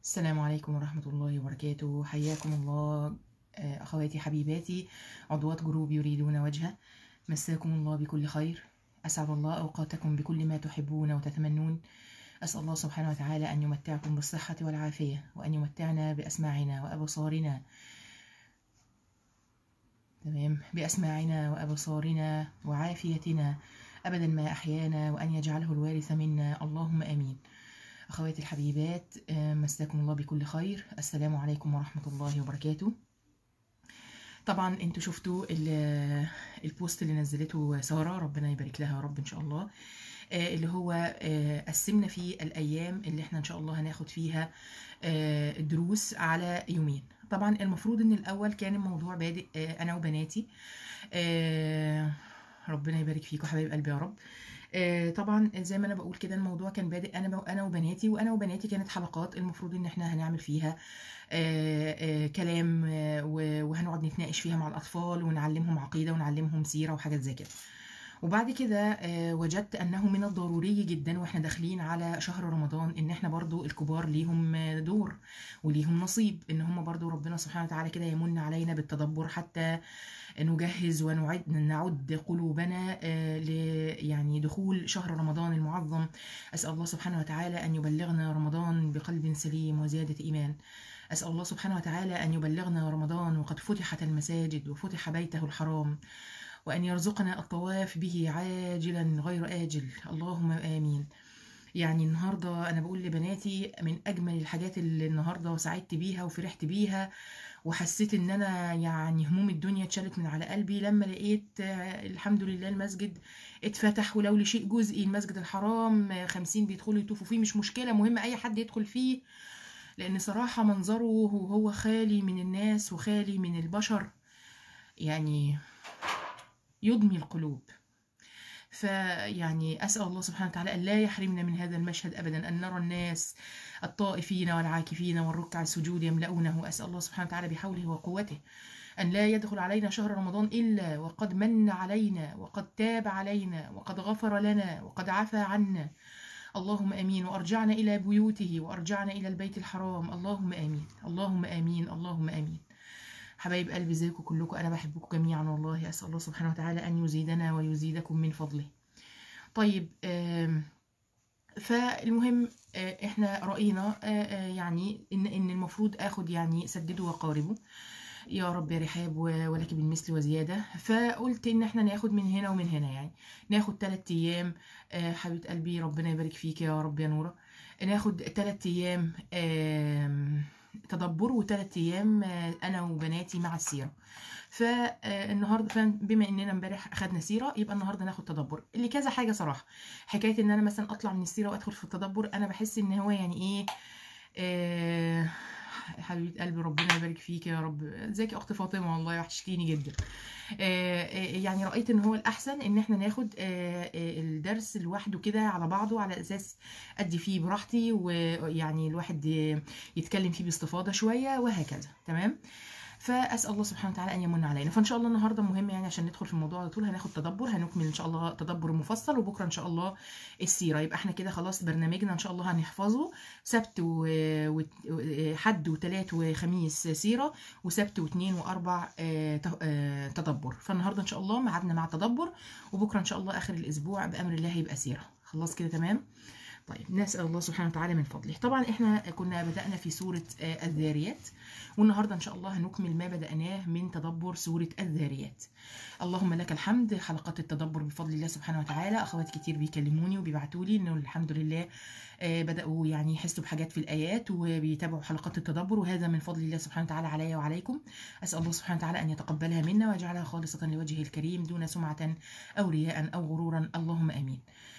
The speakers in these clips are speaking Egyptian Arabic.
السلام عليكم ورحمة الله وبركاته حياكم الله آه، أخواتي حبيباتي عضوات جروب يريدون وجهه مساكم الله بكل خير أسعد الله أوقاتكم بكل ما تحبون وتتمنون أسأل الله سبحانه وتعالى أن يمتعكم بالصحة والعافية وأن يمتعنا بأسماعنا وأبصارنا تمام بأسماعنا وأبصارنا وعافيتنا أبدا ما أحيانا وأن يجعله الوارث منا اللهم آمين أخواتي الحبيبات آه، مساكم الله بكل خير السلام عليكم ورحمة الله وبركاته طبعا انتوا شفتوا ال- البوست اللي نزلته سارة ربنا يبارك لها يا رب ان شاء الله آه، اللي هو آه، قسمنا فيه الايام اللي احنا ان شاء الله هناخد فيها آه، الدروس على يومين طبعا المفروض ان الاول كان الموضوع بادئ آه، انا وبناتي آه، ربنا يبارك فيكم حبايب قلبي يا رب آه، طبعا زي ما انا بقول كده الموضوع كان بادئ انا انا وبناتي وانا وبناتي كانت حلقات المفروض ان احنا هنعمل فيها آه، آه، كلام آه، و- وهنقعد نتناقش فيها مع الاطفال ونعلمهم عقيده ونعلمهم سيره وحاجات زي كده وبعد كده آه، وجدت انه من الضروري جدا واحنا داخلين على شهر رمضان ان احنا برضو الكبار ليهم آه، دور وليهم نصيب ان هم برضو ربنا سبحانه وتعالى كده يمن علينا بالتدبر حتى نجهز ونعد نعد قلوبنا آه، ل يعني دخول شهر رمضان المعظم أسأل الله سبحانه وتعالى أن يبلغنا رمضان بقلب سليم وزيادة إيمان أسأل الله سبحانه وتعالى أن يبلغنا رمضان وقد فتحت المساجد وفتح بيته الحرام وأن يرزقنا الطواف به عاجلا غير آجل اللهم آمين يعني النهاردة أنا بقول لبناتي من أجمل الحاجات اللي النهاردة سعدت بيها وفرحت بيها وحسيت ان انا يعني هموم الدنيا اتشالت من على قلبي لما لقيت آه، الحمد لله المسجد اتفتح ولو لشيء جزئي المسجد الحرام آه، خمسين بيدخلوا يطوفوا فيه مش مشكلة مهم اي حد يدخل فيه لان صراحة منظره وهو خالي من الناس وخالي من البشر يعني يضمي القلوب فيعني أسأل الله سبحانه وتعالى أن لا يحرمنا من هذا المشهد أبدا أن نرى الناس الطائفين والعاكفين والركع السجود يملؤونه أسأل الله سبحانه وتعالى بحوله وقوته أن لا يدخل علينا شهر رمضان إلا وقد من علينا وقد تاب علينا وقد غفر لنا وقد عفى عنا اللهم امين وارجعنا الى بيوته وارجعنا الى البيت الحرام اللهم امين اللهم امين اللهم امين حبايب قلبي ازيكم كلكم انا بحبكم جميعا والله اسال الله سبحانه وتعالى ان يزيدنا ويزيدكم من فضله طيب آم، فالمهم آه، احنا راينا آه، آه، يعني ان ان المفروض اخد يعني سددوا وقاربوا يا رب يا رحاب و- ولك بالمثل وزياده فقلت ان احنا ناخد من هنا ومن هنا يعني ناخد ثلاث ايام آه، حبيبه قلبي ربنا يبارك فيك يا رب يا نوره ناخد ثلاث ايام آم، تدبر وثلاث ايام آه، انا وبناتي مع السيره فالنهارده بما اننا امبارح اخدنا سيره يبقى النهارده ناخد تدبر اللي كذا حاجه صراحه حكايه ان انا مثلا اطلع من السيره وادخل في التدبر انا بحس ان هو يعني ايه آه حبيبه قلبي ربنا يبارك فيك يا رب ازيك يا اخت فاطمه والله وحشتيني جدا آه، آه، يعني رأيت ان هو الأحسن ان احنا ناخد آه، آه، الدرس لوحده كده على بعضه على أساس أدي فيه براحتي ويعني الواحد آه، يتكلم فيه باستفاضة شوية وهكذا تمام فأسأل الله سبحانه وتعالى أن يمن علينا فإن شاء الله النهاردة مهم يعني عشان ندخل في الموضوع على طول هناخد تدبر هنكمل إن شاء الله تدبر مفصل وبكرة إن شاء الله السيرة يبقى احنا كده خلاص برنامجنا إن شاء الله هنحفظه سبت وحد وثلاث وخميس سيرة وسبت واثنين واربع آه، ت- آه، تدبر فالنهارده ان شاء الله ميعادنا مع التدبر وبكره ان شاء الله اخر الاسبوع بامر الله هيبقى سيره خلاص كده تمام طيب نسال الله سبحانه وتعالى من فضله طبعا احنا كنا بدانا في سوره آه، الذاريات والنهارده ان شاء الله هنكمل ما بداناه من تدبر سوره الذاريات اللهم لك الحمد حلقات التدبر بفضل الله سبحانه وتعالى اخوات كتير بيكلموني وبيبعتوا لي انه الحمد لله آه، بداوا يعني يحسوا بحاجات في الايات وبيتابعوا حلقات التدبر وهذا من فضل الله سبحانه وتعالى علي وعليكم أسأل الله سبحانه وتعالى أن يتقبلها منا ويجعلها خالصة لوجهه الكريم دون سمعة أو رياء أو غرورا اللهم آمين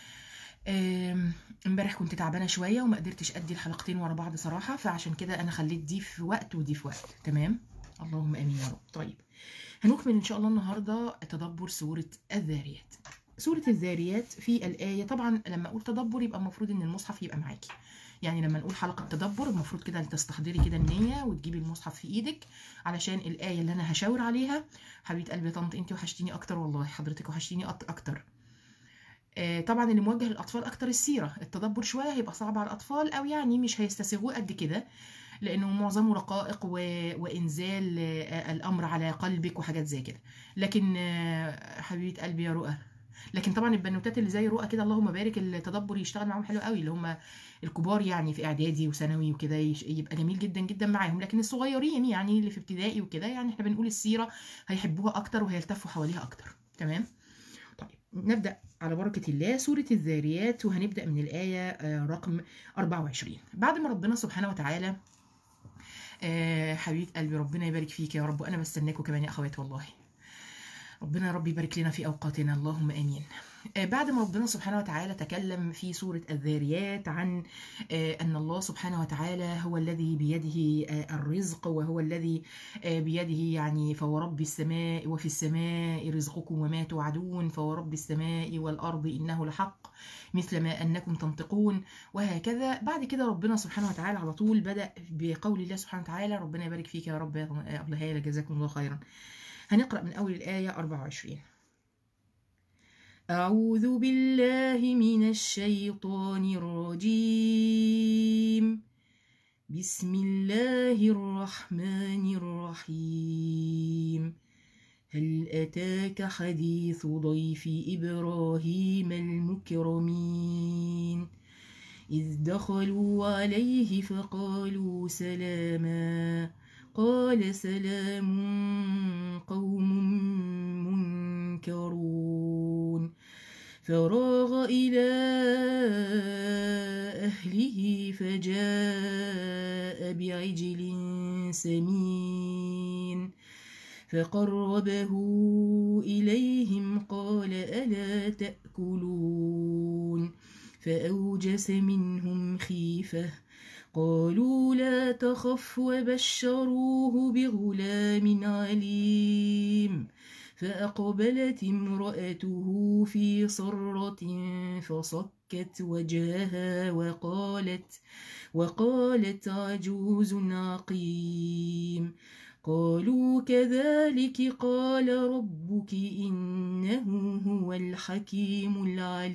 آم، امبارح كنت تعبانة شوية وما قدرتش أدي الحلقتين ورا بعض صراحة فعشان كده أنا خليت دي في وقت ودي في وقت تمام اللهم آمين يا رب طيب هنكمل إن شاء الله النهاردة تدبر سورة الذاريات سورة الذاريات في الآية طبعا لما أقول تدبر يبقى المفروض إن المصحف يبقى معاكي يعني لما نقول حلقة تدبر المفروض كده تستحضري كده النية وتجيبي المصحف في إيدك علشان الآية اللي أنا هشاور عليها حبيبة قلبي يا طنط أنت وحشتيني أكتر والله حضرتك وحشتيني أك- أكتر آه، طبعا اللي موجه للاطفال اكتر السيره التدبر شويه هيبقى صعب على الاطفال او يعني مش هيستسيغوه قد كده لانه معظمه رقائق و... وانزال آه، الامر على قلبك وحاجات زي كده لكن آه، حبيبه قلبي يا رؤى لكن طبعا البنوتات اللي زي رؤى كده اللهم بارك التدبر يشتغل معاهم حلو قوي اللي هم الكبار يعني في اعدادي وثانوي وكده يش- يبقى جميل جدا جدا معاهم لكن الصغيرين يعني اللي في ابتدائي وكده يعني احنا بنقول السيره هيحبوها اكتر وهيلتفوا حواليها اكتر تمام طيب نبدا على بركه الله سوره الذاريات وهنبدا من الايه آه، رقم 24 بعد ما ربنا سبحانه وتعالى آه، حبيبه قلبي ربنا يبارك فيك يا رب وانا بستناكوا كمان يا اخوات والله ربنا يا رب يبارك لنا في اوقاتنا اللهم امين آه، بعد ما ربنا سبحانه وتعالى تكلم في سورة الذاريات عن آه، أن الله سبحانه وتعالى هو الذي بيده آه، الرزق وهو الذي آه، بيده يعني فورب السماء وفي السماء رزقكم وما توعدون فورب السماء والأرض إنه لحق مثل ما أنكم تنطقون وهكذا بعد كده ربنا سبحانه وتعالى على طول بدأ بقول الله سبحانه وتعالى ربنا يبارك فيك يا رب يا أبو هيلة جزاكم الله خيرا هنقرأ من أول الآية 24 أعوذ بالله من الشيطان الرجيم بسم الله الرحمن الرحيم هل أتاك حديث ضيف إبراهيم المكرمين إذ دخلوا عليه فقالوا سلاما قال سلام قوم منكرون فراغ إلى أهله فجاء بعجل سمين فقربه إليهم قال ألا تأكلون فأوجس منهم خيفة قالوا لا تخف وبشروه بغلام عليم فأقبلت امرأته في صرة فصكت وجهها وقالت وقالت عجوز عقيم قالوا كذلك قال ربك إنه هو الحكيم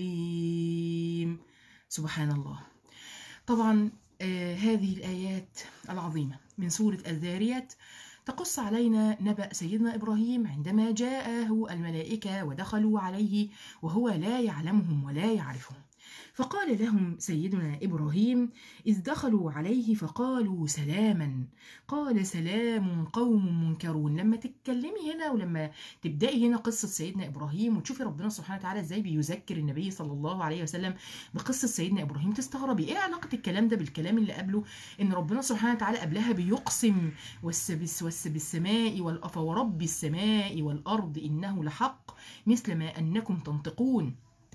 العليم سبحان الله طبعا آه هذه الآيات العظيمة من سورة الذاريات تقص علينا نبأ سيدنا إبراهيم عندما جاءه الملائكة ودخلوا عليه وهو لا يعلمهم ولا يعرفهم فقال لهم سيدنا إبراهيم إذ دخلوا عليه فقالوا سلاما قال سلام قوم منكرون لما تتكلمي هنا ولما تبدأي هنا قصة سيدنا إبراهيم وتشوفي ربنا سبحانه وتعالى إزاي بيذكر النبي صلى الله عليه وسلم بقصة سيدنا إبراهيم تستغربي إيه علاقة الكلام ده بالكلام اللي قبله إن ربنا سبحانه وتعالى قبلها بيقسم والسبس والس بالسماء والأف ورب السماء والأرض إنه لحق مثل ما أنكم تنطقون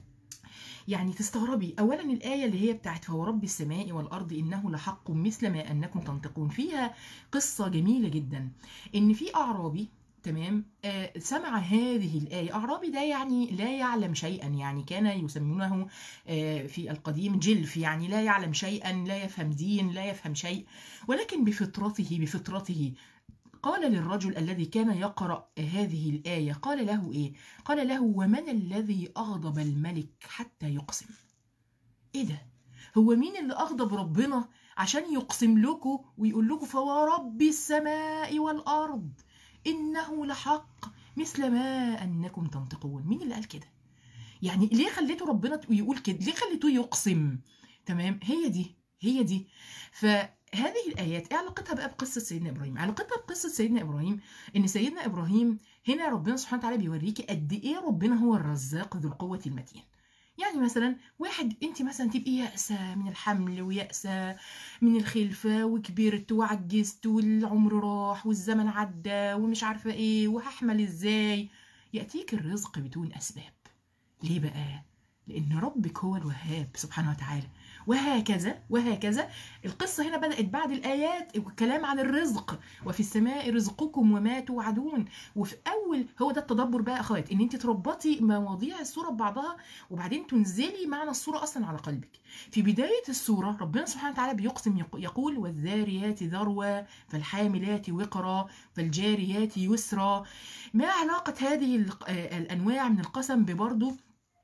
يعني تستغربي اولا الايه اللي هي بتاعت فورب السماء والارض انه لحق مثل ما انكم تنطقون فيها قصه جميله جدا ان في اعرابي تمام آه سمع هذه الآية أعرابي ده يعني لا يعلم شيئا يعني كان يسمونه آه في القديم جلف يعني لا يعلم شيئا لا يفهم دين لا يفهم شيء ولكن بفطرته بفطرته قال للرجل الذي كان يقرأ هذه الآية قال له إيه؟ قال له ومن الذي أغضب الملك حتى يقسم؟ إيه ده؟ هو مين اللي أغضب ربنا عشان يقسم لكم ويقول لكم فورب السماء والأرض إنه لحق مثل ما أنكم تنطقون مين اللي قال كده؟ يعني ليه خليته ربنا يقول كده؟ ليه خليته يقسم؟ تمام؟ هي دي هي دي فهذه الآيات إيه علاقتها بقى بقصة سيدنا إبراهيم؟ علاقتها بقصة سيدنا إبراهيم إن سيدنا إبراهيم هنا ربنا سبحانه وتعالى بيوريكي قد إيه ربنا هو الرزاق ذو القوة المتين. يعني مثلا واحد انت مثلا تبقي يأسة من الحمل ويأسة من الخلفة وكبرت وعجزت والعمر راح والزمن عدى ومش عارفة ايه وهحمل ازاي يأتيك الرزق بدون أسباب ليه بقى؟ لأن ربك هو الوهاب سبحانه وتعالى وهكذا وهكذا القصة هنا بدأت بعد الآيات الكلام عن الرزق وفي السماء رزقكم وما توعدون وفي أول هو ده التدبر بقى أخوات إن أنت تربطي مواضيع السورة ببعضها وبعدين تنزلي معنى السورة أصلا على قلبك في بداية السورة ربنا سبحانه وتعالى بيقسم يقول والذاريات ذروة فالحاملات وقرا فالجاريات يسرا ما علاقة هذه الأنواع من القسم ببرضه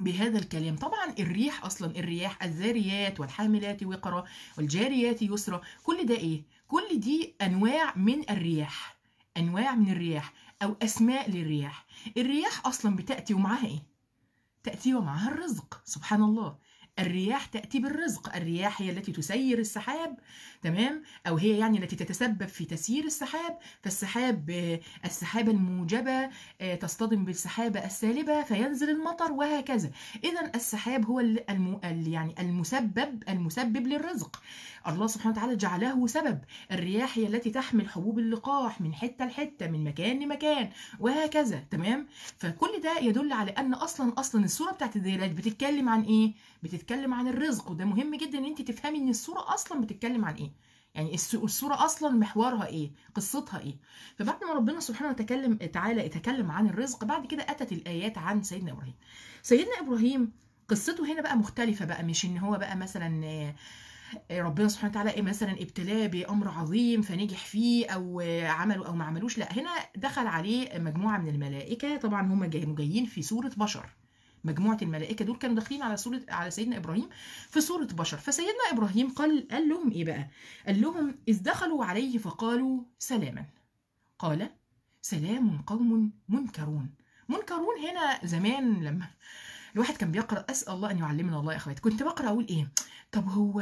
بهذا الكلام طبعا الريح اصلا الرياح الذاريات والحاملات وقرا والجاريات يسرا كل ده ايه كل دي انواع من الرياح انواع من الرياح او اسماء للرياح الرياح اصلا بتاتي ومعاها ايه تاتي ومعها الرزق سبحان الله الرياح تأتي بالرزق الرياح هي التي تسير السحاب تمام أو هي يعني التي تتسبب في تسيير السحاب فالسحاب آه، السحابة الموجبة آه، تصطدم بالسحابة السالبة فينزل المطر وهكذا إذا السحاب هو ال- الم... ال- يعني المسبب المسبب للرزق الله سبحانه وتعالى جعله سبب الرياح هي التي تحمل حبوب اللقاح من حتة لحتة من مكان لمكان وهكذا تمام فكل ده يدل على ان اصلا اصلا السوره بتاعت الذيلات بتتكلم عن ايه بتتكلم عن الرزق وده مهم جدا ان انت تفهمي ان السوره اصلا بتتكلم عن ايه يعني الس- السوره اصلا محورها ايه قصتها ايه فبعد ما ربنا سبحانه وتكلم تعالى يتكلم عن الرزق بعد كده اتت الايات عن سيدنا ابراهيم سيدنا ابراهيم قصته هنا بقى مختلفه بقى مش ان هو بقى مثلا آه، ربنا سبحانه وتعالى ايه مثلا ابتلاه بامر عظيم فنجح فيه او عمله او ما عملوش لا هنا دخل عليه مجموعه من الملائكه طبعا هم كانوا جايين في صوره بشر مجموعه الملائكه دول كانوا داخلين على صوره على سيدنا ابراهيم في صوره بشر فسيدنا ابراهيم قال قال لهم ايه بقى قال لهم اذ دخلوا عليه فقالوا سلاما قال سلام قوم منكرون منكرون هنا زمان لما الواحد كان بيقرا اسال الله ان يعلمنا الله يا اخواتي كنت بقرا اقول ايه طب هو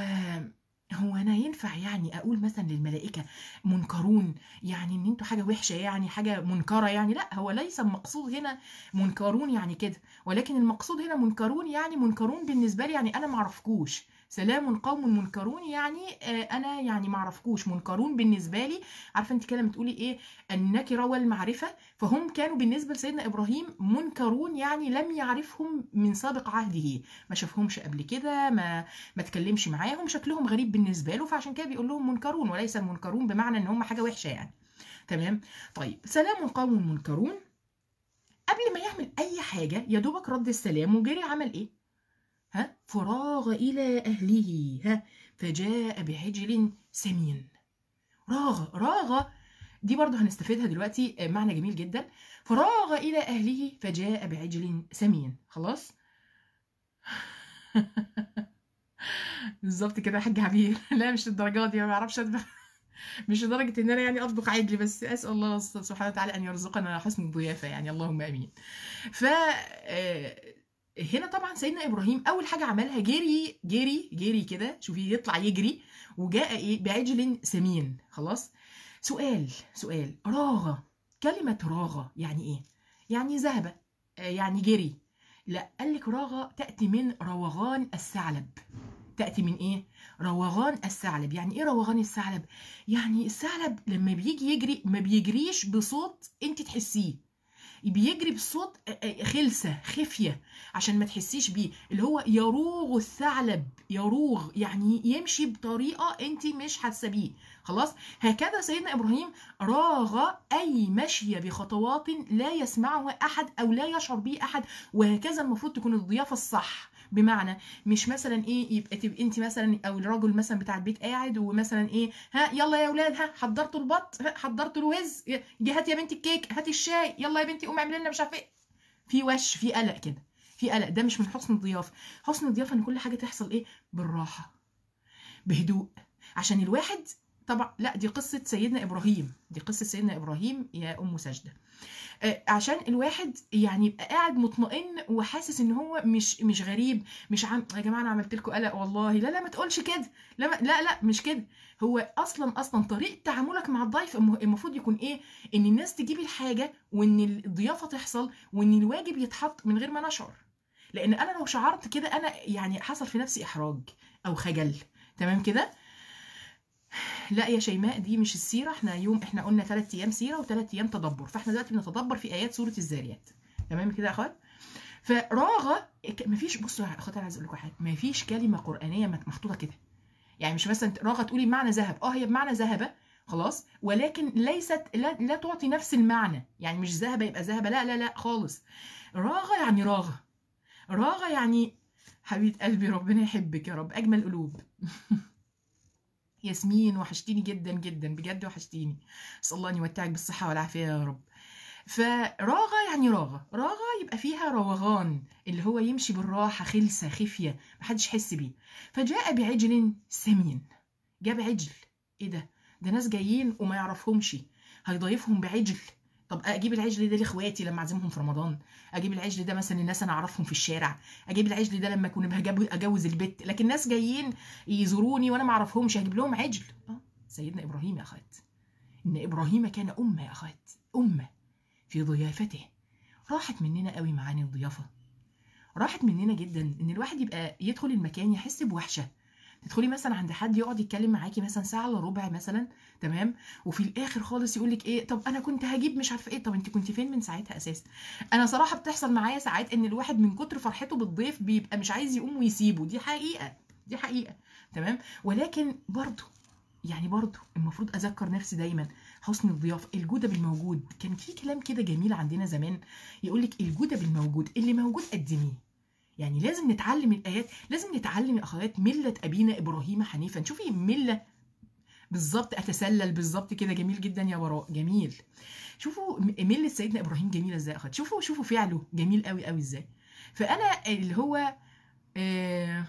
هو انا ينفع يعني اقول مثلا للملائكه منكرون يعني ان انتوا حاجه وحشه يعني حاجه منكره يعني لا هو ليس المقصود هنا منكرون يعني كده ولكن المقصود هنا منكرون يعني منكرون بالنسبه لي يعني انا ما اعرفكوش سلام قوم منكرون يعني آه، انا يعني ما اعرفكوش منكرون بالنسبه لي عارفه انت كده بتقولي ايه النكره والمعرفه فهم كانوا بالنسبه لسيدنا ابراهيم منكرون يعني لم يعرفهم من سابق عهده ما شافهمش قبل كده ما ما اتكلمش معاهم شكلهم غريب بالنسبه له فعشان كده بيقول لهم منكرون وليس منكرون بمعنى ان هم حاجه وحشه يعني تمام طيب سلام قوم منكرون قبل ما يعمل اي حاجه يا دوبك رد السلام وجري عمل ايه ها فراغ الى اهله ها فجاء بعجل سمين راغ راغ دي برضه هنستفيدها دلوقتي آه، معنى جميل جدا فراغ الى اهله فجاء بعجل سمين خلاص بالظبط كده يا حاج عبير لا مش للدرجه دي ما بعرفش اطبخ مش لدرجه ان انا يعني اطبخ عجل بس اسال الله سبحانه وتعالى ان يرزقنا حسن الضيافه يعني اللهم امين ف آه، هنا طبعا سيدنا ابراهيم اول حاجه عملها جري جري جري كده شوفي يطلع يجري وجاء ايه بعجل سمين خلاص سؤال سؤال راغ كلمه راغ يعني ايه يعني ذهب آه، يعني جري لا قال لك راغ تاتي من روغان الثعلب تاتي من ايه روغان الثعلب يعني ايه روغان الثعلب يعني الثعلب لما بيجي يجري ما بيجريش بصوت انت تحسيه بيجري بصوت خلسه خفيه عشان ما تحسيش بيه اللي هو يروغ الثعلب يروغ يعني يمشي بطريقه انت مش حاسه بيه خلاص هكذا سيدنا ابراهيم راغ اي مشي بخطوات لا يسمعها احد او لا يشعر به احد وهكذا المفروض تكون الضيافه الصح بمعنى مش مثلا ايه يبقى تبقى انت مثلا او الراجل مثلا بتاع البيت قاعد ومثلا ايه ها يلا يا اولاد ها حضرتوا البط ها حضرتوا الوز جه هات يا بنتي الكيك هاتي الشاي يلا يا بنتي قومي اعملي لنا مش عارفه ايه في وش في قلق كده في قلق ده مش من حسن الضيافه حسن الضيافه ان كل حاجه تحصل ايه بالراحه بهدوء عشان الواحد طبعا لا دي قصه سيدنا ابراهيم دي قصه سيدنا ابراهيم يا ام سجده آه، عشان الواحد يعني يبقى قاعد مطمئن وحاسس ان هو مش مش غريب مش عم يا جماعه انا عملت لكم قلق والله لا لا ما تقولش كده لا ما- لا لا مش كده هو اصلا اصلا طريقه تعاملك مع الضيف الم- المفروض يكون ايه ان الناس تجيب الحاجه وان الضيافه تحصل وان الواجب يتحط من غير ما نشعر لان انا لو شعرت كده انا يعني حصل في نفسي احراج او خجل تمام كده لا يا شيماء دي مش السيره احنا يوم احنا قلنا ثلاث ايام سيره وثلاث ايام تدبر فاحنا دلوقتي بنتدبر في ايات سوره الذاريات تمام كده يا اخوات فراغ ك- مفيش بصوا يا اخوات انا عايز اقول لكم حاجه مفيش كلمه قرانيه مت- محطوطه كده يعني مش مثلا راغه تقولي بمعنى ذهب اه هي بمعنى ذهب خلاص ولكن ليست لا, لا تعطي نفس المعنى يعني مش ذهب يبقى ذهب لا لا لا خالص راغه يعني راغه راغه يعني حبيبه قلبي ربنا يحبك يا رب اجمل قلوب ياسمين وحشتيني جدا جدا بجد وحشتيني اسال الله ان يمتعك بالصحه والعافيه يا رب فراغة يعني راغة راغة يبقى فيها روغان اللي هو يمشي بالراحة خلسة خفية محدش يحس بيه فجاء بعجل سمين جاب عجل ايه ده ده ناس جايين وما يعرفهمش هيضيفهم بعجل طب اجيب العجل ده لاخواتي لما اعزمهم في رمضان اجيب العجل ده مثلا الناس انا اعرفهم في الشارع اجيب العجل ده لما اكون بهجب- اجوز البيت لكن ناس جايين يزوروني وانا ما اعرفهمش هجيب لهم عجل اه سيدنا ابراهيم يا اخوات ان ابراهيم كان امه يا اخوات امه في ضيافته راحت مننا قوي معاني الضيافه راحت مننا جدا ان الواحد يبقى يدخل المكان يحس بوحشه تدخلي مثلا عند حد يقعد يتكلم معاكي مثلا ساعه الا ربع مثلا تمام وفي الاخر خالص يقول لك ايه طب انا كنت هجيب مش عارفه ايه طب انت كنت فين من ساعتها اساسا انا صراحه بتحصل معايا ساعات ان الواحد من كتر فرحته بالضيف بيبقى مش عايز يقوم ويسيبه دي حقيقه دي حقيقه تمام ولكن برضه يعني برضه المفروض اذكر نفسي دايما حسن الضيافه الجوده بالموجود كان في كلام كده جميل عندنا زمان يقول لك الجوده بالموجود اللي موجود قدميه يعني لازم نتعلم الايات لازم نتعلم يا اخوات مله ابينا ابراهيم حنيفا شوفي مله بالظبط اتسلل بالظبط كده جميل جدا يا وراء جميل شوفوا م- مله سيدنا ابراهيم جميله ازاي يا اخوات شوفوا شوفوا فعله جميل قوي قوي ازاي فانا اللي هو آه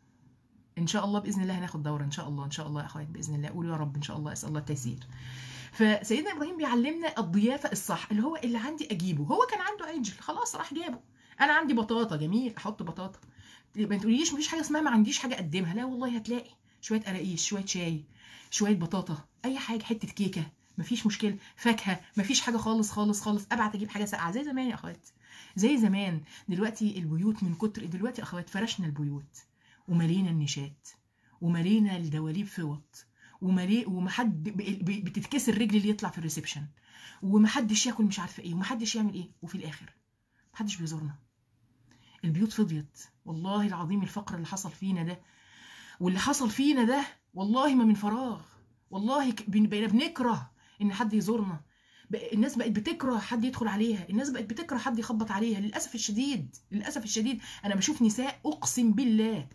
ان شاء الله باذن الله هناخد دوره ان شاء الله ان شاء الله يا اخوات باذن الله قولوا يا رب ان شاء الله اسال الله التيسير فسيدنا ابراهيم بيعلمنا الضيافه الصح اللي هو اللي عندي اجيبه هو كان عنده عجل خلاص راح جابه انا عندي بطاطا جميل احط بطاطا ما تقوليش مفيش حاجه اسمها ما عنديش حاجه اقدمها لا والله هتلاقي شويه قراقيش شويه شاي شويه بطاطا اي حاجه حته كيكه مفيش مشكله فاكهه مفيش حاجه خالص خالص خالص ابعت اجيب حاجه ساقعه زي زمان يا اخوات زي زمان دلوقتي البيوت من كتر دلوقتي يا اخوات فرشنا البيوت وملينا النشات وملينا الدواليب فوط وملي ومحد ب- ب- بتتكسر رجل اللي يطلع في الريسبشن ومحدش ياكل مش عارفه ايه ومحدش يعمل ايه وفي الاخر محدش بيزورنا البيوت فضيت والله العظيم الفقر اللي حصل فينا ده واللي حصل فينا ده والله ما من فراغ والله ك- بن- بقينا بنكره ان حد يزورنا بق- الناس بقت بتكره حد يدخل عليها الناس بقت بتكره حد يخبط عليها للاسف الشديد للاسف الشديد انا بشوف نساء اقسم بالله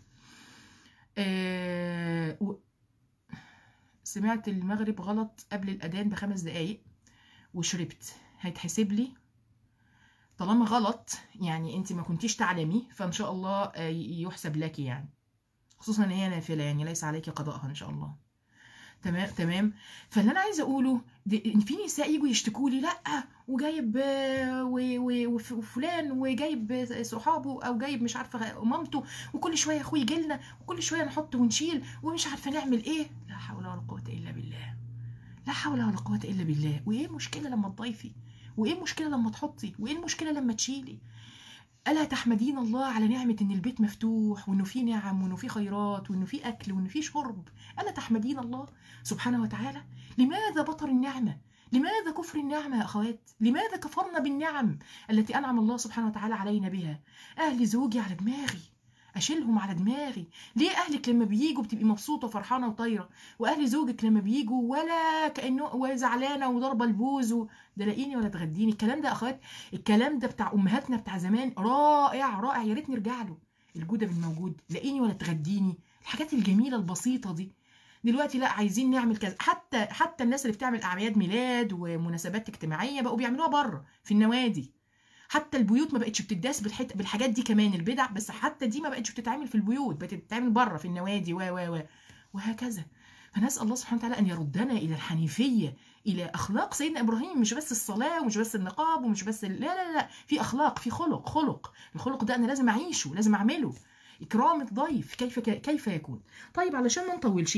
آه و... سمعت المغرب غلط قبل الاذان بخمس دقايق وشربت هيتحسب لي طالما غلط يعني انت ما كنتيش تعلمي فان شاء الله آه، يحسب لك يعني خصوصا ان هي نافله يعني ليس عليك قضاءها ان شاء الله تمام تمام فاللي انا عايزه اقوله دي- ان في نساء يجوا يشتكوا لي لا وجايب آه، و- و- وف- وفلان وجايب صحابه او جايب مش عارفه مامته وكل شويه اخوي يجي لنا وكل شويه نحط ونشيل ومش عارفه نعمل ايه لا حول ولا قوه الا بالله لا حول ولا قوه الا بالله وايه المشكله لما تضيفي وايه المشكله لما تحطي وايه المشكله لما تشيلي ألا تحمدين الله على نعمة إن البيت مفتوح وإنه فيه نعم وإنه فيه خيرات وإنه فيه أكل وإنه فيه شرب ألا تحمدين الله سبحانه وتعالى لماذا بطر النعمة لماذا كفر النعمة يا أخوات لماذا كفرنا بالنعم التي أنعم الله سبحانه وتعالى علينا بها أهل زوجي على دماغي أشيلهم على دماغي ليه أهلك لما بييجوا بتبقي مبسوطة وفرحانة وطايرة وأهل زوجك لما بييجوا ولا كأنه وزعلانة وضربة البوز و... ده لاقيني ولا تغديني الكلام ده يا أخوات الكلام ده بتاع امهاتنا بتاع زمان رائع رائع يا ريت نرجع له الجوده بالموجود لاقيني ولا تغديني الحاجات الجميله البسيطه دي دلوقتي لا عايزين نعمل كذا حتى حتى الناس اللي بتعمل اعياد ميلاد ومناسبات اجتماعيه بقوا بيعملوها بره في النوادي حتى البيوت ما بقتش بتداس بالحت... بالحاجات دي كمان البدع بس حتى دي ما بقتش بتتعمل في البيوت بقت بتتعمل بره في النوادي و و و وهكذا فنسال الله سبحانه وتعالى ان يردنا الى الحنيفيه الى اخلاق سيدنا ابراهيم مش بس الصلاه ومش بس النقاب ومش بس ال... لا لا لا في اخلاق في خلق خلق الخلق ده انا لازم اعيشه لازم اعمله اكرام الضيف كيف كيف يكون طيب علشان ما نطولش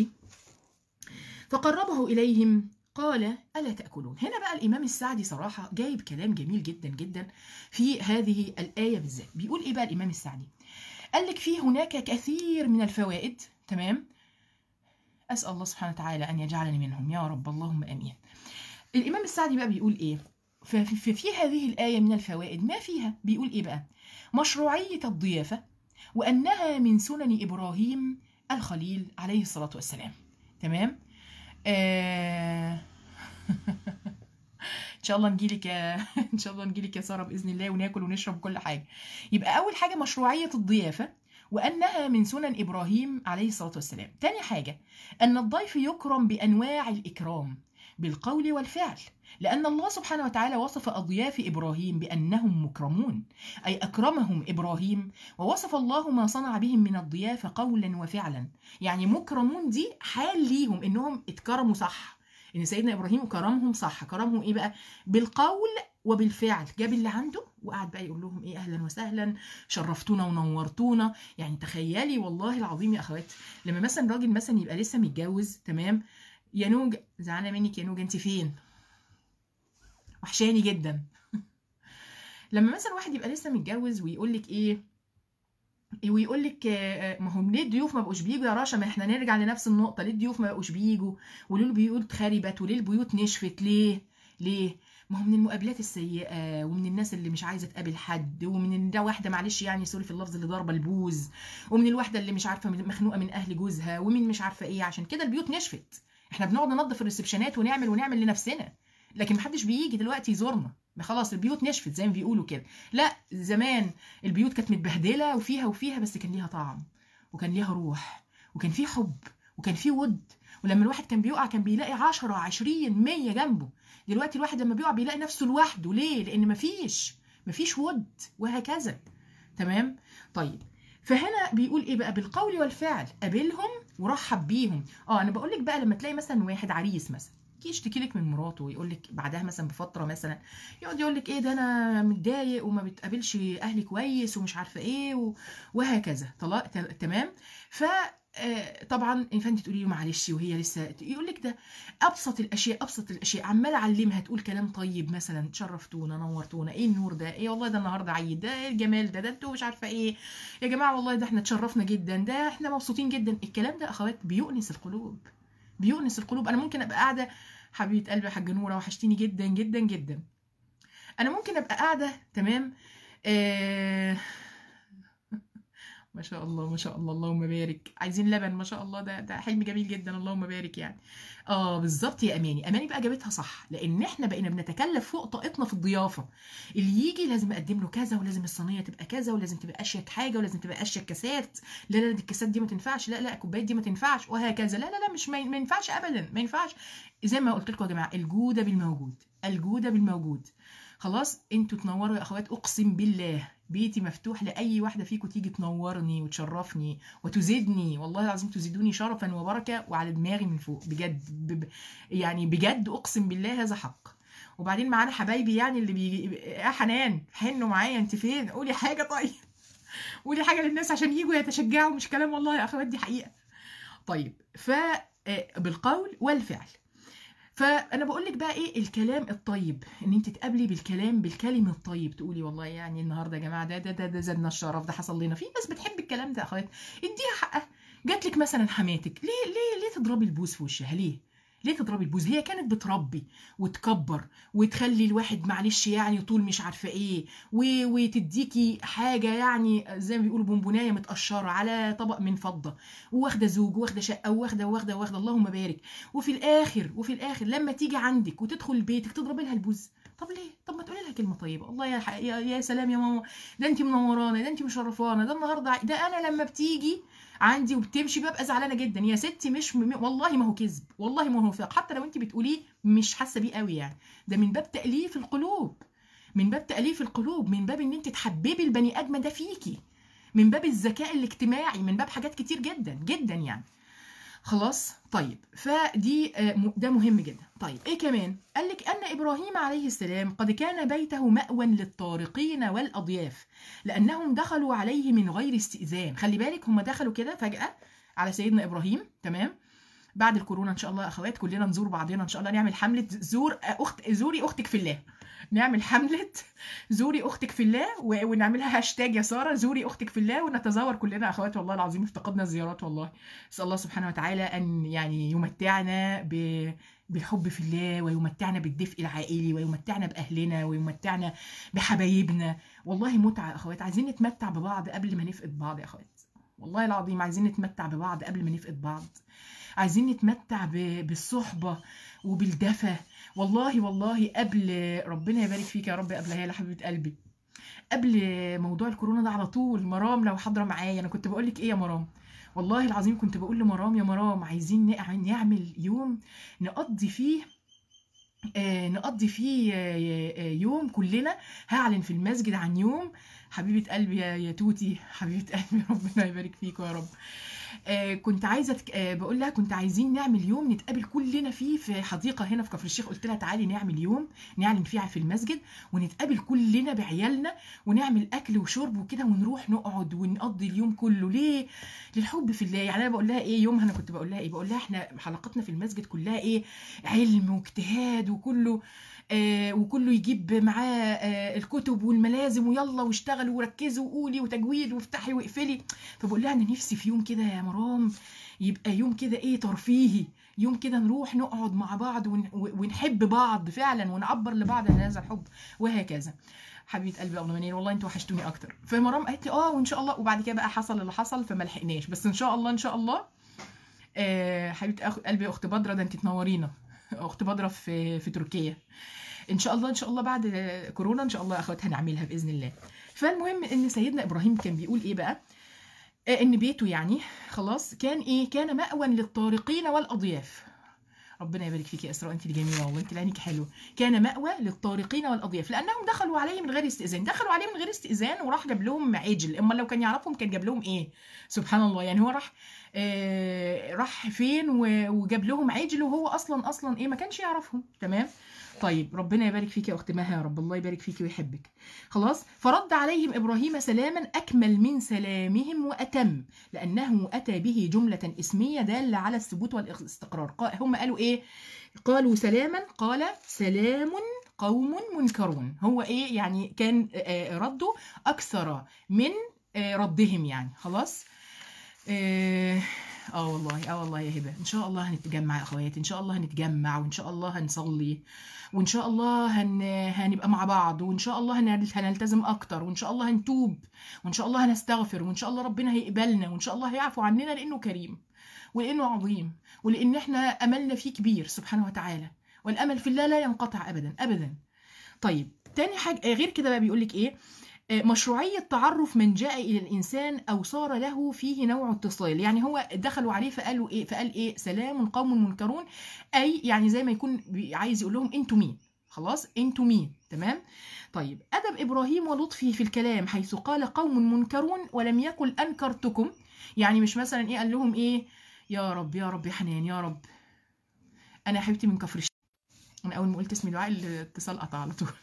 فقربه اليهم قال الا تاكلون هنا بقى الامام السعدي صراحه جايب كلام جميل جدا جدا في هذه الايه بالذات بيقول ايه بقى الامام السعدي قال لك في هناك كثير من الفوائد تمام اسال الله سبحانه وتعالى ان يجعلني منهم يا رب اللهم امين الامام السعدي بقى بيقول ايه ففي في, في هذه الايه من الفوائد ما فيها بيقول ايه بقى مشروعيه الضيافه وانها من سنن ابراهيم الخليل عليه الصلاه والسلام تمام آه... ان شاء الله نجيلك يا ان شاء الله نجيلك يا ساره باذن الله وناكل ونشرب كل حاجه يبقى اول حاجه مشروعيه الضيافه وانها من سنن ابراهيم عليه الصلاه والسلام تاني حاجه ان الضيف يكرم بانواع الاكرام بالقول والفعل لأن الله سبحانه وتعالى وصف أضياف إبراهيم بأنهم مكرمون أي أكرمهم إبراهيم ووصف الله ما صنع بهم من الضيافة قولا وفعلا يعني مكرمون دي حال ليهم إنهم اتكرموا صح إن سيدنا إبراهيم كرمهم صح كرمهم إيه بقى بالقول وبالفعل جاب اللي عنده وقعد بقى يقول لهم ايه اهلا وسهلا شرفتونا ونورتونا يعني تخيلي والله العظيم يا اخوات لما مثلا راجل مثلا يبقى لسه متجوز تمام يا نوج زعلانه منك يا نوج انت فين وحشاني جدا لما مثلا واحد يبقى لسه متجوز ويقول لك ايه ويقول لك ما هم ليه الضيوف ما بقوش بيجوا يا رشا ما احنا نرجع لنفس النقطه ليه الضيوف ما بقوش بيجوا وليه البيوت خربت وليه البيوت نشفت ليه ليه ما هو من المقابلات السيئه ومن الناس اللي مش عايزه تقابل حد ومن ده واحده معلش يعني سوري في اللفظ اللي ضاربه البوز ومن الواحده اللي مش عارفه مخنوقه من اهل جوزها ومن مش عارفه ايه عشان كده البيوت نشفت احنا بنقعد ننظف الريسبشنات ونعمل ونعمل لنفسنا لكن محدش بيجي دلوقتي يزورنا خلاص البيوت نشفت زي ما بيقولوا كده لا زمان البيوت كانت متبهدله وفيها وفيها بس كان ليها طعم وكان ليها روح وكان في حب وكان في ود ولما الواحد كان بيقع كان بيلاقي 10 20 100 جنبه دلوقتي الواحد لما بيقع بيلاقي نفسه لوحده ليه لان مفيش مفيش ود وهكذا تمام طيب فهنا بيقول ايه بقى بالقول والفعل قابلهم ورحب بيهم اه انا بقول لك بقى لما تلاقي مثلا واحد عريس مثلا يجي يشتكي لك من مراته ويقول لك بعدها مثلا بفتره مثلا يقعد يقول لك ايه ده انا متضايق وما بتقابلش اهلي كويس ومش عارفه ايه و... وهكذا طلاق تمام ف طبعا فانت تقولي له معلش وهي لسه يقول لك ده ابسط الاشياء ابسط الاشياء عمال اعلمها تقول كلام طيب مثلا شرفتونا نورتونا ايه النور ده ايه والله ده النهارده عيد ده ايه الجمال ده ده انتوا مش عارفه ايه يا جماعه والله ده احنا اتشرفنا جدا ده احنا مبسوطين جدا الكلام ده اخوات بيؤنس القلوب بيؤنس القلوب انا ممكن ابقى قاعده حبيبه قلبي يا حاجه نوره وحشتيني جدا جدا جدا انا ممكن ابقى قاعده تمام آه ما شاء الله ما شاء الله اللهم بارك عايزين لبن ما شاء الله ده ده حلم جميل جدا اللهم بارك يعني اه بالظبط يا اماني اماني بقى جابتها صح لان احنا بقينا بنتكلف فوق طاقتنا في الضيافه اللي يجي لازم اقدم له كذا ولازم الصينيه تبقى كذا ولازم تبقى اشيك حاجه ولازم تبقى اشيك كاسات لا لا دي الكاسات دي ما تنفعش لا لا الكوبايات دي ما تنفعش وهكذا لا لا لا مش ما ينفعش ابدا ما ينفعش زي ما قلت لكم يا جماعه الجوده بالموجود الجوده بالموجود خلاص انتوا تنوروا يا اخوات اقسم بالله بيتي مفتوح لاي واحده فيكم تيجي تنورني وتشرفني وتزيدني والله العظيم تزيدوني شرفا وبركه وعلى دماغي من فوق بجد ب... يعني بجد اقسم بالله هذا حق وبعدين معانا حبايبي يعني اللي بيجي يا حنان حنوا معايا انت فين قولي حاجه طيب قولي حاجه للناس عشان يجوا يتشجعوا مش كلام والله يا اخوات دي حقيقه طيب ف بالقول والفعل فانا بقول لك بقى ايه الكلام الطيب ان انت تقابلي بالكلام بالكلمه الطيب تقولي والله يعني النهارده يا جماعه ده ده ده, ده زادنا الشرف ده حصل لنا في ناس بتحب الكلام ده يا اخوات اديها حقها جات لك مثلا حماتك ليه ليه ليه تضربي البوس في وشها ليه ليه تضربي البوز هي كانت بتربي وتكبر وتخلي الواحد معلش يعني طول مش عارفه ايه و... وتديكي حاجه يعني زي ما بيقولوا بونبونايه متقشره على طبق من فضه وواخده زوج واخده شقه وواخده واخده واخده اللهم بارك وفي الاخر وفي الاخر لما تيجي عندك وتدخل بيتك تضربي لها البوز طب ليه طب ما تقولي لها كلمه طيبه الله يا, ح... يا يا سلام يا ماما ده انت منورانا ده انت مشرفانا ده النهارده ده انا لما بتيجي عندي وبتمشي ببقى زعلانه جدا يا ستي مش م... والله ما هو كذب والله ما هو فاق حتى لو انت بتقوليه مش حاسه بيه قوي يعني ده من باب تاليف القلوب من باب تاليف القلوب من باب ان انت تحببي البني ادم ده فيكي من باب الذكاء الاجتماعي من باب حاجات كتير جدا جدا يعني خلاص طيب فدي ده مهم جدا طيب ايه كمان قال لك ان ابراهيم عليه السلام قد كان بيته مأوى للطارقين والاضياف لانهم دخلوا عليه من غير استئذان خلي بالك هم دخلوا كده فجأة على سيدنا ابراهيم تمام بعد الكورونا ان شاء الله يا اخوات كلنا نزور بعضنا ان شاء الله نعمل حمله زور اخت زوري اختك في الله نعمل حملة زوري أختك في الله ونعملها هاشتاج يا سارة زوري أختك في الله ونتزور كلنا أخوات والله العظيم افتقدنا الزيارات والله نسأل الله سبحانه وتعالى أن يعني يمتعنا ب بالحب في الله ويمتعنا بالدفء العائلي ويمتعنا بأهلنا ويمتعنا بحبايبنا والله متعة أخوات عايزين نتمتع ببعض قبل ما نفقد بعض يا أخوات والله العظيم عايزين نتمتع ببعض قبل ما نفقد بعض عايزين نتمتع بالصحبة وبالدفى والله والله قبل ربنا يبارك فيك يا رب قبلها يا حبيبه قلبي قبل موضوع الكورونا ده على طول مرام لو حاضره معايا انا كنت بقول لك ايه يا مرام والله العظيم كنت بقول لمرام يا مرام عايزين نعمل يوم نقضي فيه آه، نقضي فيه آه، آه، يوم كلنا هعلن في المسجد عن يوم حبيبة قلبي يا يا توتي حبيبة قلبي ربنا يبارك فيك يا رب آه، كنت عايزه تك... آه، بقول لها كنت عايزين نعمل يوم نتقابل كلنا فيه في حديقه هنا في كفر الشيخ قلت لها تعالي نعمل يوم نعلن فيه في المسجد ونتقابل كلنا بعيالنا ونعمل اكل وشرب وكده ونروح نقعد ونقضي اليوم كله ليه للحب في الله يعني انا بقول لها ايه يومها انا كنت بقول لها ايه بقول لها احنا حلقتنا في المسجد كلها ايه علم واجتهاد وكله آه وكله يجيب معاه آه الكتب والملازم ويلا واشتغلوا وركزوا وقولي وتجويد وافتحي واقفلي فبقول لها انا نفسي في يوم كده يا مرام يبقى يوم كده ايه ترفيهي يوم كده نروح نقعد مع بعض ون- ونحب بعض فعلا ونعبر لبعض عن هذا الحب وهكذا حبيبه قلبي يا ابو منير والله انتوا وحشتوني اكتر فمرام قالت لي اه وان شاء الله وبعد كده بقى حصل اللي حصل فما لحقناش بس ان شاء الله ان شاء الله آه حبيبه أخ... قلبي اخت بدره ده انت تنورينا اخت بدره في في تركيا ان شاء الله ان شاء الله بعد كورونا ان شاء الله اخواتها نعملها باذن الله فالمهم ان سيدنا ابراهيم كان بيقول ايه بقى آه، ان بيته يعني خلاص كان ايه كان مأوى للطارقين والاضياف ربنا يبارك فيك يا اسراء انت اللي جميله والله انت اللي عينيك حلوه كان مأوى للطارقين والاضياف لانهم دخلوا عليه من غير استئذان دخلوا عليه من غير استئذان وراح جاب لهم عجل اما لو كان يعرفهم كان جاب لهم ايه سبحان الله يعني هو راح آه راح فين و- وجاب لهم عجل وهو اصلا اصلا ايه ما كانش يعرفهم تمام طيب ربنا يبارك فيك يا اخت مها يا رب الله يبارك فيك ويحبك خلاص فرد عليهم ابراهيم سلاما اكمل من سلامهم واتم لانه اتى به جمله اسميه داله على الثبوت والاستقرار قا- هم قالوا ايه قالوا سلاما قال سلام قوم منكرون هو ايه يعني كان آه، رده اكثر من آه، ردهم يعني خلاص اه آه والله اه والله يا هبه ان شاء الله هنتجمع يا اخواتي ان شاء الله هنتجمع وان شاء الله هنصلي وان شاء الله هن... هنبقى مع بعض وان شاء الله هن... هنلتزم اكتر وان شاء الله هنتوب وان شاء الله هنستغفر وان شاء الله ربنا هيقبلنا وان شاء الله هيعفو عننا لانه كريم ولانه عظيم ولان احنا املنا فيه كبير سبحانه وتعالى والامل في الله لا ينقطع ابدا ابدا طيب تاني حاجه آه، غير كده بقى بيقول لك ايه آه، مشروعية تعرف من جاء إلى الإنسان أو صار له فيه نوع اتصال يعني هو دخلوا عليه فقالوا إيه فقال إيه سلام قوم منكرون أي يعني زي ما يكون بي- عايز يقول لهم أنتوا مين خلاص أنتوا مين تمام طيب أدب إبراهيم ولطفه في الكلام حيث قال قوم منكرون ولم يقل أنكرتكم يعني مش مثلا إيه قال لهم إيه يا رب يا رب يا حنان يا رب أنا يا حبيبتي من كفر الشيخ أنا أول ما قلت اسم دعاء الاتصال قطع على طول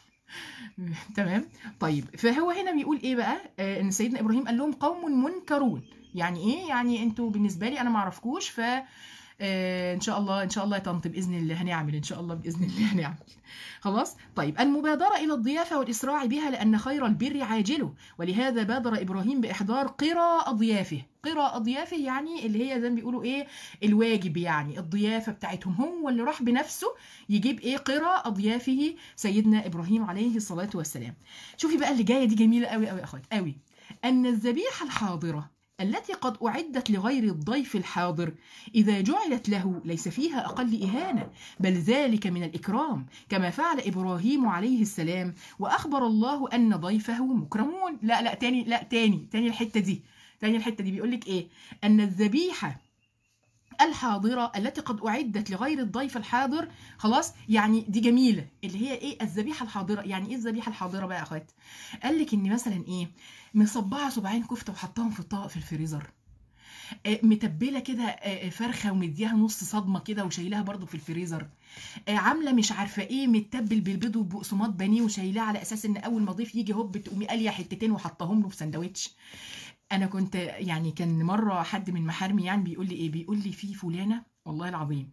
تمام طيب فهو هنا بيقول ايه بقى آه ان سيدنا ابراهيم قال لهم قوم منكرون يعني ايه يعني انتوا بالنسبه لي انا ما اعرفكوش ف آه، ان شاء الله ان شاء الله يا طنط باذن الله هنعمل ان شاء الله باذن الله هنعمل خلاص طيب المبادره الى الضيافه والاسراع بها لان خير البر عاجله ولهذا بادر ابراهيم باحضار قرى اضيافه قرى اضيافه يعني اللي هي زي ما بيقولوا ايه الواجب يعني الضيافه بتاعتهم هو اللي راح بنفسه يجيب ايه قرى اضيافه سيدنا ابراهيم عليه الصلاه والسلام شوفي بقى اللي جايه دي جميله قوي قوي يا اخوات قوي ان الذبيحه الحاضره التي قد أعدت لغير الضيف الحاضر إذا جعلت له ليس فيها أقل إهانة بل ذلك من الإكرام كما فعل إبراهيم عليه السلام وأخبر الله أن ضيفه مكرمون لا لا تاني لا تاني تاني الحتة دي تاني الحتة دي بيقول لك إيه أن الذبيحة الحاضرة التي قد أعدت لغير الضيف الحاضر خلاص يعني دي جميلة اللي هي إيه الذبيحة الحاضرة يعني إيه الذبيحة الحاضرة بقى يا أخوات قال لك إن مثلا إيه مصبعة صباعين كفتة وحطاهم في الطبق في الفريزر آه، متبله كده آه، فرخه ومديها نص صدمه كده وشايلاها برضو في الفريزر آه، عامله مش عارفه ايه متبل بالبيض وبقسماط بانيه وشايلاه على اساس ان اول ما ضيف يجي هوب تقومي قاليه حتتين وحطاهم له في سندوتش انا كنت يعني كان مره حد من محارمي يعني بيقول لي ايه بيقول لي في فلانه والله العظيم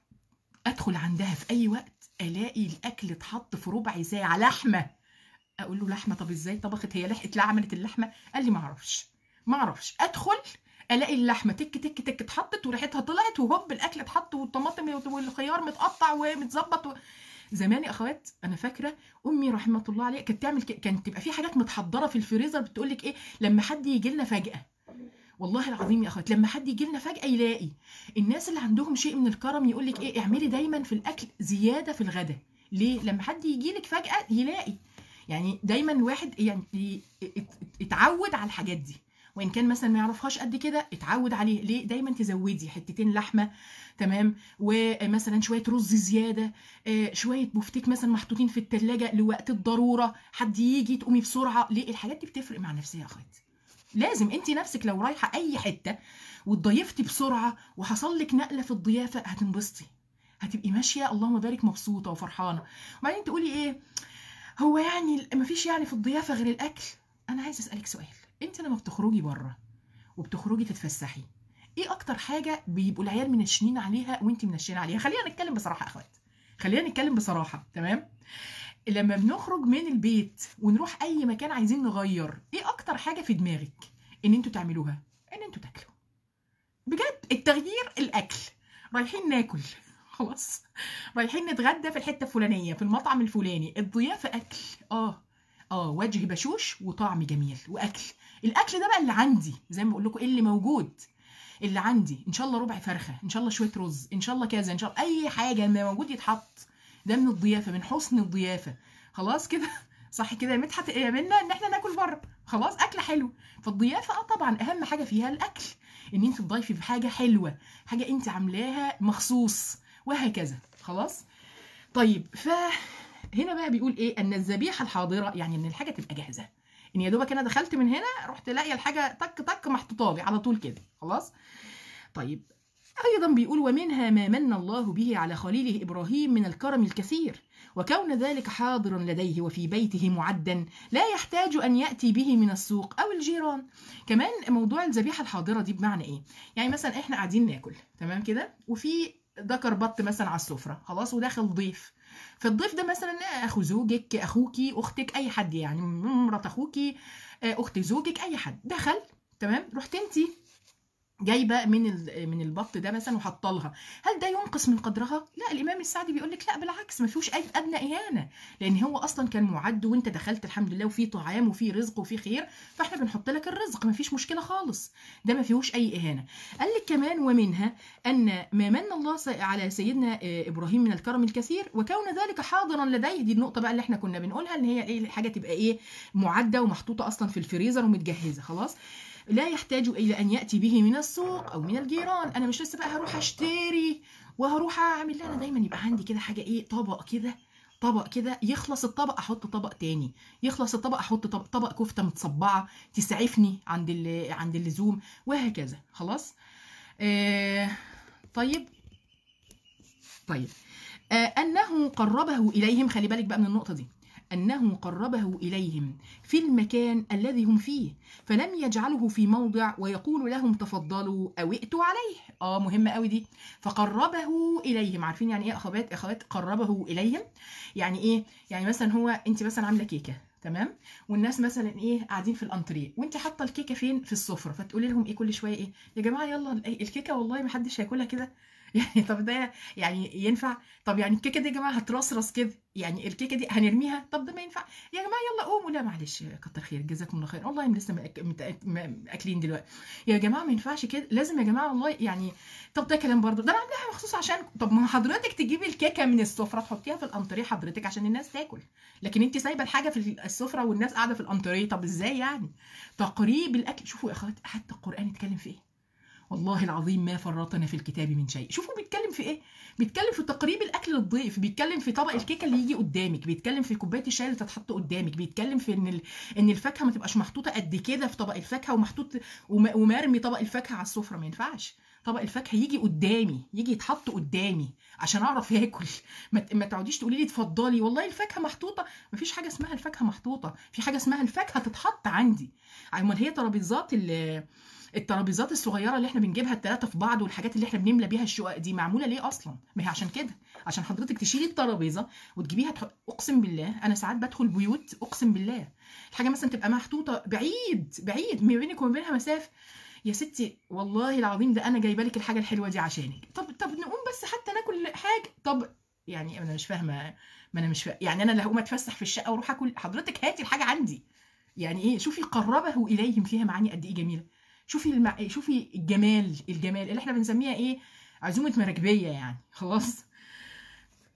ادخل عندها في اي وقت الاقي الاكل اتحط في ربع ساعه لحمه اقول له لحمه طب ازاي طبخت هي لحقت لا عملت اللحمه قال لي ما اعرفش ما اعرفش ادخل الاقي اللحمه تك تك تك اتحطت وريحتها طلعت وهوب الاكل اتحط والطماطم والخيار متقطع ومتظبط و... زمان يا اخوات انا فاكره امي رحمه الله عليها كانت تعمل ك... كانت تبقى في حاجات متحضره في الفريزر بتقول لك ايه لما حد يجي لنا فجاه والله العظيم يا اخوات لما حد يجي لنا فجاه يلاقي الناس اللي عندهم شيء من الكرم يقول لك ايه اعملي دايما في الاكل زياده في الغداء ليه لما حد يجي لك فجاه يلاقي يعني دايما الواحد يعني ي- ات- اتعود على الحاجات دي وان كان مثلا ما يعرفهاش قد كده اتعود عليه ليه دايما تزودي حتتين لحمه تمام ومثلا شويه رز زياده آه، شويه بفتيك مثلا محطوطين في التلاجة لوقت الضروره حد يجي تقومي بسرعه ليه الحاجات دي بتفرق مع النفسيه يا اخواتي لازم انت نفسك لو رايحه اي حته واتضيفتي بسرعه وحصل لك نقله في الضيافه هتنبسطي هتبقي ماشيه اللهم بارك مبسوطه وفرحانه وبعدين تقولي ايه هو يعني مفيش يعني في الضيافه غير الاكل انا عايز اسالك سؤال انت لما بتخرجي بره وبتخرجي تتفسحي ايه اكتر حاجه بيبقوا العيال منشنين عليها وانت منشنه عليها خلينا نتكلم بصراحه يا اخوات خلينا نتكلم بصراحه تمام لما بنخرج من البيت ونروح اي مكان عايزين نغير ايه اكتر حاجه في دماغك ان انتوا تعملوها ان انتوا تاكلوا بجد التغيير الاكل رايحين ناكل خلاص رايحين نتغدى في الحته الفلانيه في المطعم الفلاني الضيافه اكل اه اه وجه بشوش وطعم جميل واكل الاكل ده بقى اللي عندي زي ما بقول لكم اللي موجود اللي عندي ان شاء الله ربع فرخه ان شاء الله شويه رز ان شاء الله كذا ان شاء الله اي حاجه ما موجود يتحط ده من الضيافه من حسن الضيافه خلاص كده صح كده يا مدحت يا منا ان احنا ناكل بره خلاص اكل حلو فالضيافه اه طبعا اهم حاجه فيها الاكل ان انت تضيفي بحاجه حلوه حاجه انت عاملاها مخصوص وهكذا خلاص طيب فهنا بقى بيقول ايه ان الذبيحه الحاضره يعني ان الحاجه تبقى جاهزه ان يا دوبك انا دخلت من هنا رحت لاقيه الحاجه تك تك محطوطه لي على طول كده خلاص طيب ايضا بيقول ومنها ما من الله به على خليله ابراهيم من الكرم الكثير وكون ذلك حاضرا لديه وفي بيته معدا لا يحتاج ان ياتي به من السوق او الجيران كمان موضوع الذبيحه الحاضره دي بمعنى ايه يعني مثلا احنا قاعدين ناكل تمام كده وفي ذكر بط مثلا على السفره خلاص وداخل ضيف فالضيف ده مثلا اخو زوجك اخوكي اختك اي حد يعني مرات اخوكي اخت زوجك اي حد دخل تمام رحت انت جايبه من ال- من البط ده مثلا وحاطه لها هل ده ينقص من قدرها لا الامام السعدي بيقول لك لا بالعكس ما فيهوش اي ادنى اهانه لان هو اصلا كان معد وانت دخلت الحمد لله وفي طعام وفي رزق وفي خير فاحنا بنحط لك الرزق ما فيش مشكله خالص ده ما فيهوش اي اهانه قال لك كمان ومنها ان ما من الله س- على سيدنا آه، ابراهيم من الكرم الكثير وكون ذلك حاضرا لديه دي النقطه بقى اللي احنا كنا بنقولها ان هي ايه الحاجه تبقى ايه معده ومحطوطه اصلا في الفريزر ومتجهزه خلاص لا يحتاج الى ان ياتي به من السوق او من الجيران انا مش لسه بقى هروح اشتري وهروح اعمل لا انا دايما يبقى عندي كده حاجه ايه طبق كده طبق كده يخلص الطبق احط طبق تاني يخلص الطبق احط طبق, طبق كفته متصبعه تسعفني عند ال- عند اللزوم وهكذا خلاص آه طيب طيب آه انه قربه اليهم خلي بالك بقى من النقطه دي انه قربه اليهم في المكان الذي هم فيه فلم يجعله في موضع ويقول لهم تفضلوا او ائتوا عليه اه مهمه قوي دي فقربه اليهم عارفين يعني ايه اخوات اخوات قربه اليهم يعني ايه يعني مثلا هو انت مثلا عامله كيكه تمام والناس مثلا ايه قاعدين في الانتريه وانت حاطه الكيكه فين في السفره فتقولي لهم ايه كل شويه ايه يا جماعه يلا ال- الكيكه والله ما حدش هياكلها كده يعني طب ده يعني ينفع طب يعني الكيكه دي يا جماعه هترصرص كده يعني الكيكه دي هنرميها طب ده ما ينفع يا جماعه يلا قوموا لا معلش كتر خير جزاكم الله خير والله لسه مأك- متأك- م- مأكلين دلوقتي يا جماعه ما ينفعش كده لازم يا جماعه والله يعني طب ده كلام برضه ده انا عاملاها مخصوص عشان طب ما حضرتك تجيبي الكيكه من السفره تحطيها في الانتريه حضرتك عشان الناس تاكل لكن انت سايبه الحاجه في السفره والناس قاعده في الانتريه طب ازاي يعني تقريب الاكل شوفوا يا اخوات حتى القران اتكلم في ايه والله العظيم ما فرطنا في الكتاب من شيء شوفوا بيتكلم في ايه بيتكلم في تقريب الاكل للضيف بيتكلم في طبق الكيكه اللي يجي قدامك بيتكلم في كوبايه الشاي اللي تتحط قدامك بيتكلم في ان ال... ان الفاكهه ما تبقاش محطوطه قد كده في طبق الفاكهه ومحطوط وم... ومرمي طبق الفاكهه على السفره ما ينفعش طبق الفاكهه يجي قدامي يجي يتحط قدامي عشان اعرف اكل ما, ت- ما تقعديش تقولي لي اتفضلي والله الفاكهه محطوطه ما فيش حاجه اسمها الفاكهه محطوطه في حاجه اسمها الفاكهه تتحط عندي امال هي ترابيزات ال- الترابيزات الصغيره اللي احنا بنجيبها الثلاثه في بعض والحاجات اللي احنا بنملى بيها الشقق دي معموله ليه اصلا ما هي عشان كده عشان حضرتك تشيلي الترابيزه وتجيبيها تح... اقسم بالله انا ساعات بدخل بيوت اقسم بالله الحاجه مثلا تبقى محطوطه بعيد بعيد ما بينك وما بينها مسافه يا ستي والله العظيم ده انا جايبه لك الحاجه الحلوه دي عشانك طب طب نقوم بس حتى ناكل حاجه طب يعني انا مش فاهمه ما انا مش فاهمة. يعني انا اللي هقوم اتفسح في الشقه واروح اكل حضرتك هاتي الحاجه عندي يعني ايه شوفي قربه اليهم فيها معاني قد ايه جميله شوفي المع... شوفي الجمال الجمال اللي احنا بنسميها ايه عزومه مراكبيه يعني خلاص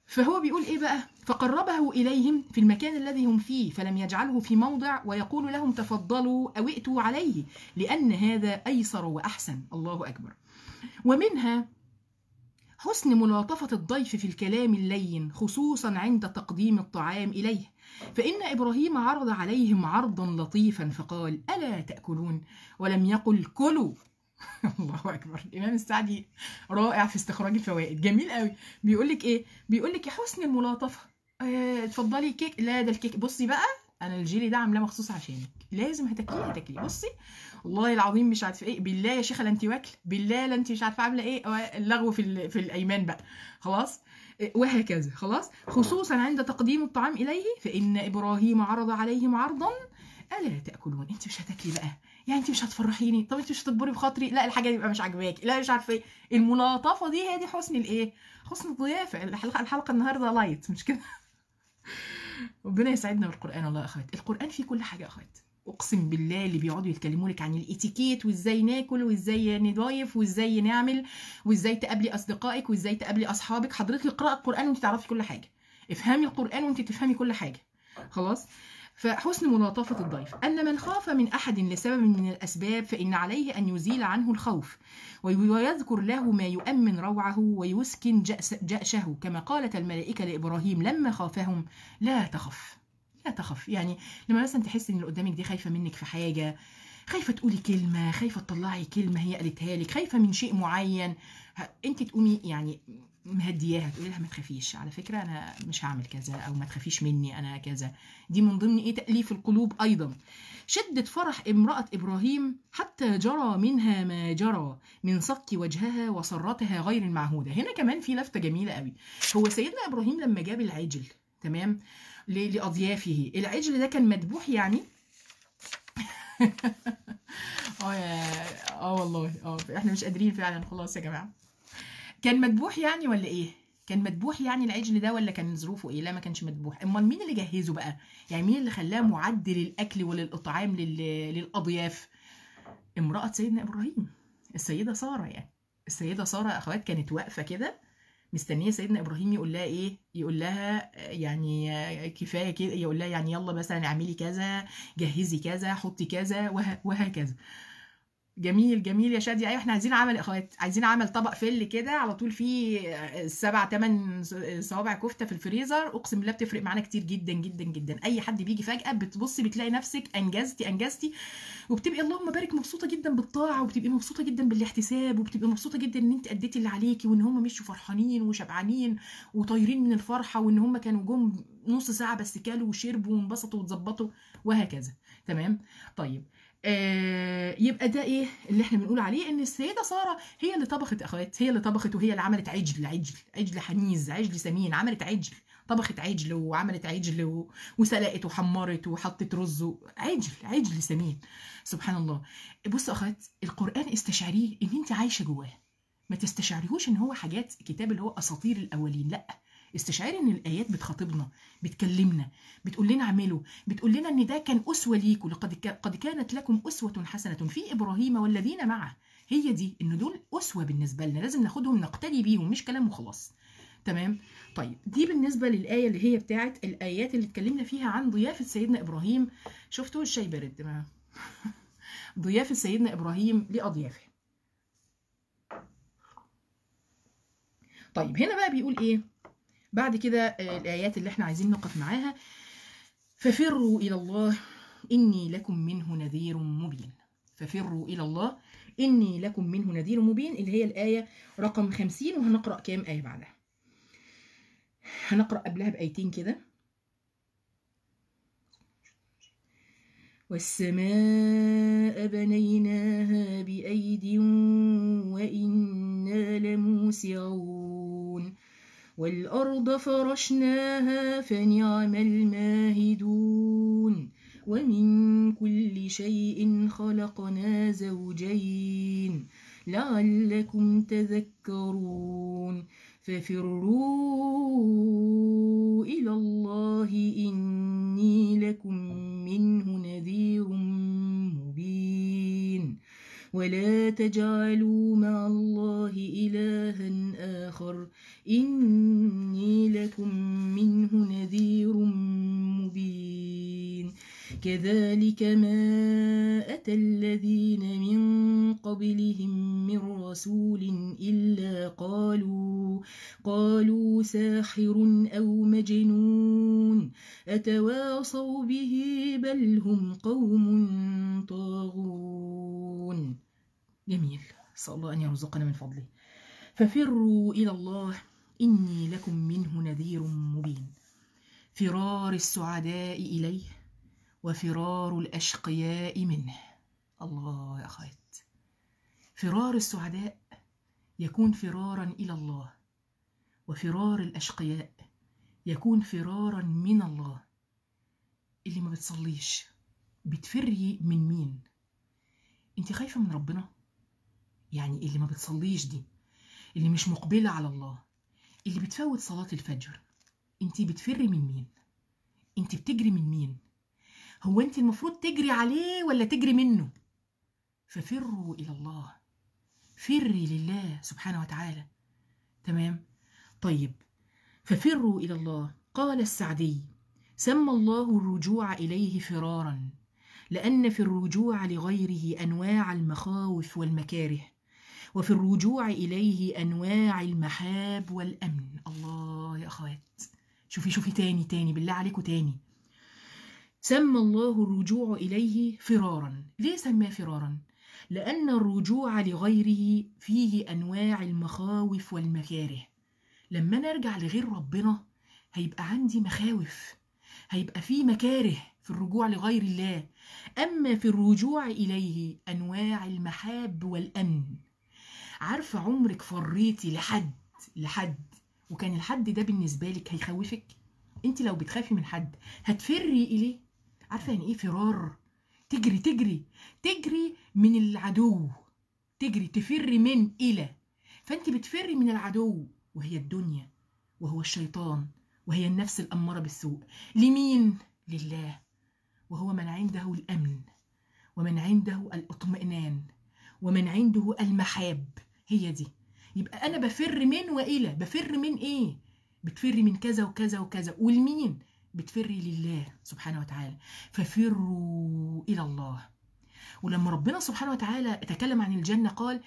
فهو بيقول ايه بقى فقربه اليهم في المكان الذي هم فيه فلم يجعله في موضع ويقول لهم تفضلوا او ائتوا عليه لان هذا ايسر واحسن الله اكبر ومنها حسن ملاطفة الضيف في الكلام اللين خصوصا عند تقديم الطعام إليه فإن إبراهيم عرض عليهم عرضا لطيفا فقال ألا تأكلون ولم يقل كلوا الله أكبر الإمام السعدي رائع في استخراج الفوائد جميل قوي بيقول لك إيه بيقول لك يا حسن الملاطفة آه، اتفضلي كيك لا ده الكيك بصي بقى انا الجيلي ده عاملاه مخصوص عشانك لازم هتاكليه هتاكليه بصي والله العظيم مش عارفه ايه بالله يا شيخه لا انت واكله بالله لا انت مش عارفه عامله ايه آه، اللغو في ال- في الايمان بقى خلاص إيه، وهكذا خلاص خصوصا عند تقديم الطعام اليه فان ابراهيم عرض عليهم عرضا الا تاكلون انت مش هتاكلي بقى يعني انت مش هتفرحيني طب انت مش هتكبري بخاطري لا الحاجه دي بقى مش عاجباكي لا مش عارفه ايه الملاطفه دي هي دي حسن الايه حسن الضيافه الحلقه الحلقه النهارده لايت مش كده ربنا يسعدنا بالقران والله يا اخوات القران فيه كل حاجه يا اخوات اقسم بالله اللي بيقعدوا يتكلموا لك عن الاتيكيت وازاي ناكل وازاي نضايف وازاي نعمل وازاي تقابلي اصدقائك وازاي تقابلي اصحابك حضرتك اقراي القران وانت تعرفي كل حاجه افهمي القران وانت تفهمي كل حاجه خلاص فحسن ملاطفة الضيف أن من خاف من أحد لسبب من الأسباب فإن عليه أن يزيل عنه الخوف ويذكر له ما يؤمن روعه ويسكن جأس جأشه كما قالت الملائكة لإبراهيم لما خافهم لا تخف لا تخف يعني لما مثلا تحس ان اللي قدامك دي خايفه منك في حاجه خايفه تقولي كلمه خايفه تطلعي كلمه هي قالتها لك خايفه من شيء معين ه- انت تقومي يعني مهدياها تقولي لها ما تخافيش على فكره انا مش هعمل كذا او ما تخافيش مني انا كذا دي من ضمن ايه تاليف القلوب ايضا شدة فرح امرأة إبراهيم حتى جرى منها ما جرى من صك وجهها وسرتها غير المعهودة هنا كمان في لفتة جميلة قوي هو سيدنا إبراهيم لما جاب العجل تمام ل- لأضيافه العجل ده كان مذبوح يعني اه يا اه والله اه احنا مش قادرين فعلا خلاص يا جماعه كان مذبوح يعني ولا ايه كان مذبوح يعني العجل ده ولا كان ظروفه ايه لا ما كانش مذبوح امال مين اللي جهزه بقى يعني مين اللي خلاه معد للاكل وللاطعام لل... للاضياف امراه سيدنا ابراهيم السيده ساره يعني السيده ساره اخوات كانت واقفه كده مستنيه سيدنا ابراهيم يقول لها ايه يقول لها يعني كفايه كده يقول لها يعني يلا مثلا اعملي كذا جهزي كذا حطي كذا وه... وهكذا جميل جميل يا شادي ايوه احنا عايزين عمل يا اخوات عايزين عمل طبق فل كده على طول فيه سبع تمن صوابع كفته في الفريزر اقسم بالله بتفرق معانا كتير جدا جدا جدا اي حد بيجي فجاه بتبصي بتلاقي نفسك انجزتي انجزتي وبتبقي اللهم بارك مبسوطه جدا بالطاعه وبتبقي مبسوطه جدا بالاحتساب وبتبقي مبسوطه جدا ان انت اديتي اللي عليكي وان هم مشوا فرحانين وشبعانين وطايرين من الفرحه وان هم كانوا جم نص ساعه بس كلوا وشربوا وانبسطوا واتظبطوا وهكذا تمام طيب آه يبقى ده ايه اللي احنا بنقول عليه ان السيده ساره هي اللي طبخت اخوات هي اللي طبخت وهي اللي عملت عجل عجل عجل حنيذ عجل سمين عملت عجل طبخت عجل وعملت عجل و... وسلقت وحمرت وحطت رز و... عجل عجل سمين سبحان الله بصوا اخوات القران استشعريه ان انت عايشه جواه ما تستشعريهوش ان هو حاجات كتاب اللي هو اساطير الاولين لا استشعاري ان الايات بتخاطبنا بتكلمنا بتقول لنا اعملوا بتقول لنا ان ده كان اسوه ليكم لقد ك- قد كانت لكم اسوه حسنه في ابراهيم والذين معه هي دي ان دول اسوه بالنسبه لنا لازم ناخدهم نقتدي بيهم مش كلام وخلاص تمام طيب دي بالنسبه للايه اللي هي بتاعت الايات اللي اتكلمنا فيها عن ضيافه سيدنا ابراهيم شفتوا الشاي برد ما ضيافه سيدنا ابراهيم لاضيافه طيب هنا بقى بيقول ايه بعد كده آه، الآيات اللي احنا عايزين نقف معاها ففروا إلى الله إني لكم منه نذير مبين ففروا إلى الله إني لكم منه نذير مبين اللي هي الآية رقم 50 وهنقرأ كام آية بعدها هنقرأ قبلها بآيتين كده والسماء بنيناها بأيد وإنا لموسعون والأرض فرشناها فنعم الماهدون ومن كل شيء خلقنا زوجين لعلكم تذكرون ففروا إلى الله إني لكم منه نذير مبين ولا تجعلوا مع الله إلها آخر إني لكم منه نذير مبين كذلك ما أتى الذين من قبلهم من رسول إلا قالوا قالوا ساحر أو مجنون أتواصوا به بل هم قوم طاغون جميل أسأل الله أن يرزقنا من فضله ففروا إلى الله إني لكم منه نذير مبين فرار السعداء إليه وفرار الأشقياء منه الله يا أخوات فرار السعداء يكون فرارا إلى الله وفرار الأشقياء يكون فرارا من الله اللي ما بتصليش بتفري من مين انت خايفة من ربنا يعني اللي ما بتصليش دي اللي مش مقبلة على الله اللي بتفوت صلاة الفجر انت بتفري من مين انت بتجري من مين هو انت المفروض تجري عليه ولا تجري منه ففروا الى الله فري لله سبحانه وتعالى تمام طيب ففروا الى الله قال السعدي سمى الله الرجوع اليه فرارا لان في الرجوع لغيره انواع المخاوف والمكاره وفي الرجوع اليه انواع المحاب والامن الله يا اخوات شوفي شوفي تاني تاني بالله عليكم تاني سمى الله الرجوع إليه فرارا ليه سماه فرارا؟ لأن الرجوع لغيره فيه أنواع المخاوف والمكاره لما أنا أرجع لغير ربنا هيبقى عندي مخاوف هيبقى فيه مكاره في الرجوع لغير الله أما في الرجوع إليه أنواع المحاب والأمن عارفة عمرك فريتي لحد لحد وكان الحد ده بالنسبة لك هيخوفك انت لو بتخافي من حد هتفري إليه عارفه يعني ايه فرار تجري تجري تجري من العدو تجري تفري من الى فانت بتفري من العدو وهي الدنيا وهو الشيطان وهي النفس الاماره بالسوء لمين لله وهو من عنده الامن ومن عنده الاطمئنان ومن عنده المحاب هي دي يبقى انا بفر من والى بفر من ايه بتفري من كذا وكذا وكذا والمين بتفري لله سبحانه وتعالى ففروا إلى الله ولما ربنا سبحانه وتعالى تكلم عن الجنة قال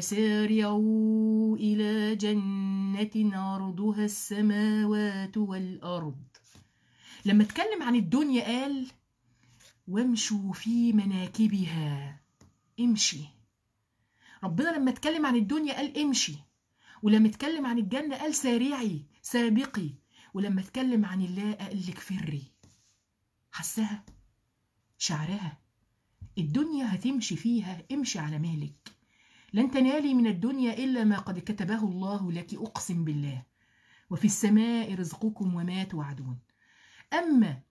وسارعوا إلى جنة عرضها السماوات والأرض لما اتكلم عن الدنيا قال وامشوا في مناكبها امشي ربنا لما اتكلم عن الدنيا قال امشي ولما اتكلم عن الجنة قال سارعي سابقي ولما اتكلم عن الله قال لك فري حسها شعرها الدنيا هتمشي فيها امشي على مالك لن تنالي من الدنيا إلا ما قد كتبه الله لك أقسم بالله وفي السماء رزقكم وما توعدون أما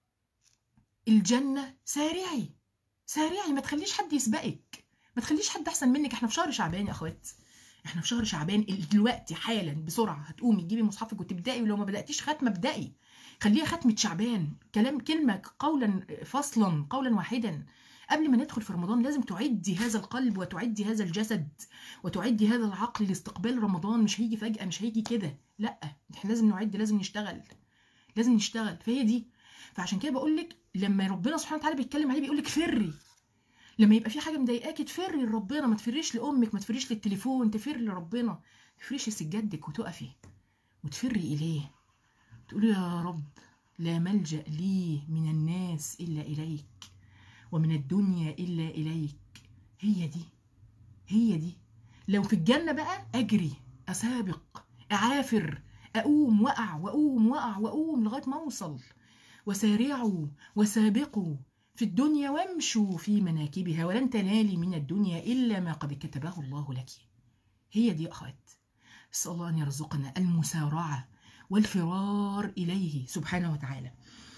الجنة سارعي سارعي ما تخليش حد يسبقك ما تخليش حد أحسن منك احنا في شهر شعبان يا أخوات احنا في شهر شعبان دلوقتي حالا بسرعه هتقومي تجيبي مصحفك وتبداي ولو ما بداتيش ختمه ابدأي خليها ختمه شعبان كلام كلمه قولا فصلا قولا واحدا قبل ما ندخل في رمضان لازم تعدي هذا القلب وتعدي هذا الجسد وتعدي هذا العقل لاستقبال رمضان مش هيجي فجأة مش هيجي كده لا احنا لازم نعد لازم نشتغل لازم نشتغل فهي دي فعشان كده بقول لك لما ربنا سبحانه وتعالى بيتكلم عليه بيقول لك فري لما يبقى في حاجه مضايقاكي تفري لربنا ما تفريش لامك ما تفريش للتليفون تفري لربنا تفريش لسجادك وتقفي وتفري اليه تقولي يا رب لا ملجا لي من الناس الا اليك ومن الدنيا الا اليك هي دي هي دي لو في الجنه بقى اجري اسابق اعافر اقوم واقع واقوم واقع واقوم لغايه ما اوصل وسارعوا وسابقوا في الدنيا وامشوا في مناكبها ولن تنالي من الدنيا إلا ما قد كتبه الله لك هي دي أخوات أسأل الله أن يرزقنا المسارعة والفرار إليه سبحانه وتعالى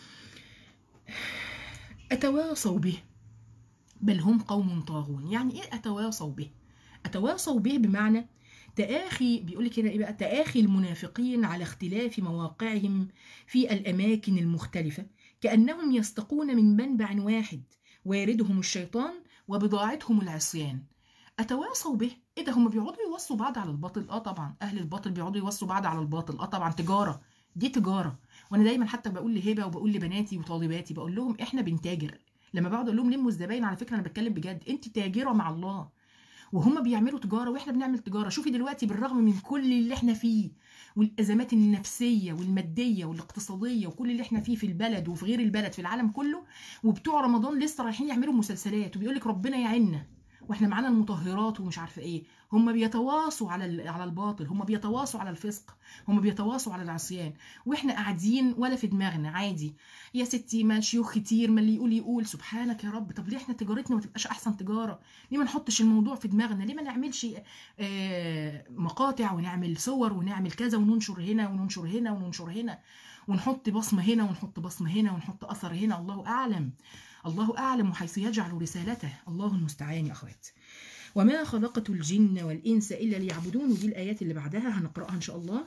أتواصوا به بل هم قوم طاغون يعني إيه أتواصوا به أتواصوا به بمعنى تآخي بيقول لك هنا إيه بقى تآخي المنافقين على اختلاف مواقعهم في الأماكن المختلفة كأنهم يستقون من منبع واحد واردهم الشيطان وبضاعتهم العصيان اتواصوا به ايه ده هم بيقعدوا يوصوا بعض على الباطل اه طبعا اهل الباطل بيقعدوا يوصوا بعض على الباطل اه طبعا تجاره دي تجاره وانا دايما حتى بقول لهبه وبقول لبناتي وطالباتي بقول لهم احنا بنتاجر لما بقعد اقول لهم لموا الزباين على فكره انا بتكلم بجد انت تاجره مع الله وهم بيعملوا تجاره واحنا بنعمل تجاره شوفي دلوقتي بالرغم من كل اللي احنا فيه والازمات النفسيه والماديه والاقتصاديه وكل اللي احنا فيه في البلد وفي غير البلد في العالم كله وبتوع رمضان لسه رايحين يعملوا مسلسلات وبيقول لك ربنا يعيننا واحنا معانا المطهرات ومش عارفه ايه هم بيتواصوا على ال- على الباطل هم بيتواصوا على الفسق هم بيتواصوا على العصيان واحنا قاعدين ولا في دماغنا عادي يا ستي ما شيوخ كتير ما اللي يقول يقول سبحانك يا رب طب ليه احنا تجارتنا ما تبقاش احسن تجاره ليه ما نحطش الموضوع في دماغنا ليه ما نعملش آه، مقاطع ونعمل صور ونعمل كذا وننشر هنا وننشر هنا وننشر هنا ونحط بصمه هنا ونحط بصمه هنا ونحط اثر هنا الله اعلم الله اعلم حيث يجعل رسالته الله المستعان يا اخوات وما خلقت الجن والانس الا ليعبدون ودي الايات اللي بعدها هنقراها ان شاء الله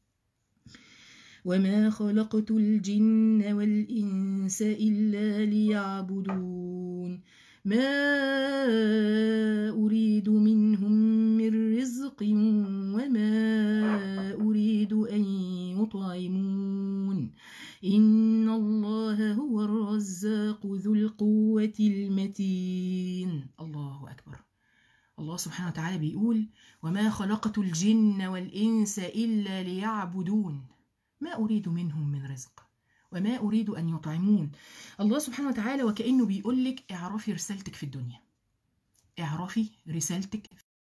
وما خلقت الجن والإنس إلا ليعبدون ما أريد منهم من رزق وما أريد أن يطعمون إن الله هو الرزاق ذو القوة المتين الله أكبر الله سبحانه وتعالى بيقول وما خلقت الجن والإنس إلا ليعبدون ما أريد منهم من رزق وما أريد أن يطعمون الله سبحانه وتعالى وكأنه بيقول لك اعرفي رسالتك في الدنيا اعرفي رسالتك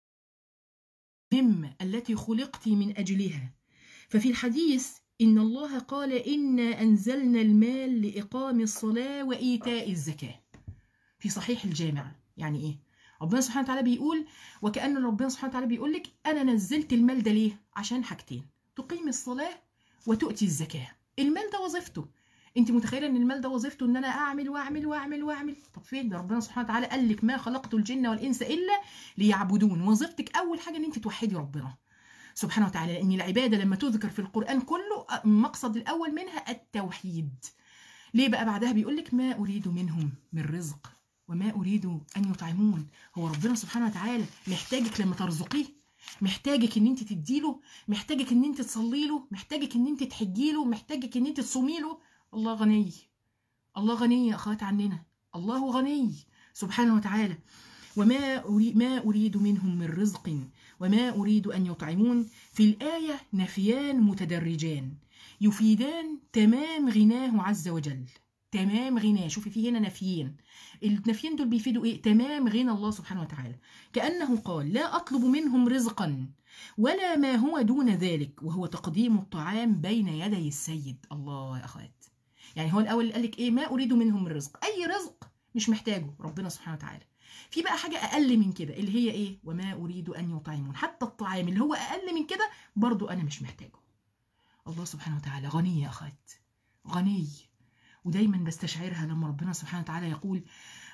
المهمة التي خلقت من أجلها ففي الحديث إن الله قال إنا أنزلنا المال لإقام الصلاة وإيتاء الزكاة في صحيح الجامع يعني إيه؟ ربنا سبحانه وتعالى بيقول وكأن ربنا سبحانه وتعالى بيقول لك أنا نزلت المال ده ليه؟ عشان حاجتين تقيم الصلاة وتؤتي الزكاة المال ده وظيفته انت متخيله ان المال ده وظيفته ان انا اعمل واعمل واعمل واعمل طب فين ده ربنا سبحانه وتعالى قال لك ما خلقت الجن والانس الا ليعبدون وظيفتك اول حاجه ان انت توحدي ربنا سبحانه وتعالى لان العباده لما تذكر في القران كله المقصد الاول منها التوحيد ليه بقى بعدها بيقول لك ما اريد منهم من رزق وما اريد ان يطعمون هو ربنا سبحانه وتعالى محتاجك لما ترزقيه محتاجك ان انت تديله محتاجك ان انت تصلي له محتاجك ان انت تحجي له محتاجك ان انت تصومي له الله غني الله غني يا اخوات عننا الله غني سبحانه وتعالى وما أريد ما اريد منهم من رزق وما اريد ان يطعمون في الايه نفيان متدرجان يفيدان تمام غناه عز وجل تمام غناه شوفي في هنا نفيين النفيين دول بيفيدوا ايه تمام غنى الله سبحانه وتعالى كانه قال لا اطلب منهم رزقا ولا ما هو دون ذلك وهو تقديم الطعام بين يدي السيد الله يا اخوات يعني هو الاول قال لك ايه ما اريد منهم من رزق اي رزق مش محتاجه ربنا سبحانه وتعالى في بقى حاجه اقل من كده اللي هي ايه وما اريد ان يطعمون حتى الطعام اللي هو اقل من كده برضو انا مش محتاجه الله سبحانه وتعالى غني يا اخوات غني ودايما بستشعرها لما ربنا سبحانه وتعالى يقول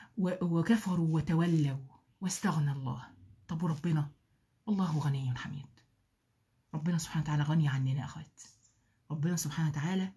وكفروا وتولوا واستغنى الله طب وربنا الله غني حميد ربنا سبحانه وتعالى غني عننا أخوات ربنا سبحانه وتعالى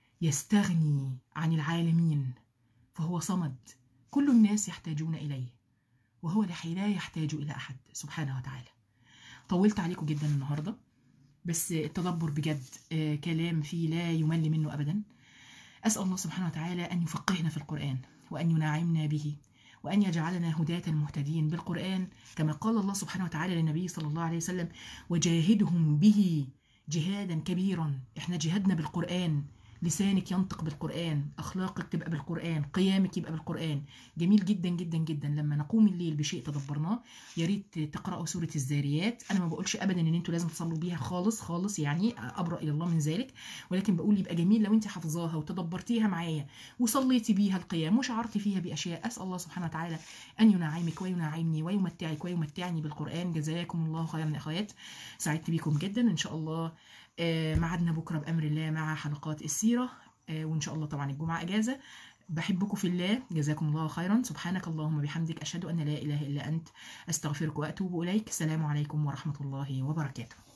يستغني عن العالمين فهو صمد كل الناس يحتاجون إليه وهو الحي لا يحتاج إلى أحد سبحانه وتعالى طولت عليكم جدا النهاردة بس التدبر بجد كلام فيه لا يمل منه أبدا أسأل الله سبحانه وتعالى أن يفقهنا في القرآن وأن ينعمنا به وأن يجعلنا هداة مهتدين بالقرآن كما قال الله سبحانه وتعالى للنبي صلى الله عليه وسلم وجاهدهم به جهادا كبيرا احنا جهادنا بالقرآن لسانك ينطق بالقرآن أخلاقك تبقى بالقرآن قيامك يبقى بالقرآن جميل جدا جدا جدا لما نقوم الليل بشيء تدبرناه يا ريت تقرأوا سورة الزاريات أنا ما بقولش أبدا إن أنتوا لازم تصلوا بيها خالص خالص يعني أبرأ إلى الله من ذلك ولكن بقول يبقى جميل لو أنت حافظاها وتدبرتيها معايا وصليتي بيها القيام وشعرتي فيها بأشياء أسأل الله سبحانه وتعالى أن ينعمك وينعمني ويمتعك ويمتعني بالقرآن جزاكم الله خيرا يا أخوات سعدت بيكم جدا إن شاء الله معادنا بكرة بأمر الله مع حلقات السيرة وإن شاء الله طبعا الجمعة أجازة بحبكم في الله جزاكم الله خيرا سبحانك اللهم بحمدك أشهد أن لا إله إلا أنت أستغفرك وأتوب إليك السلام عليكم ورحمة الله وبركاته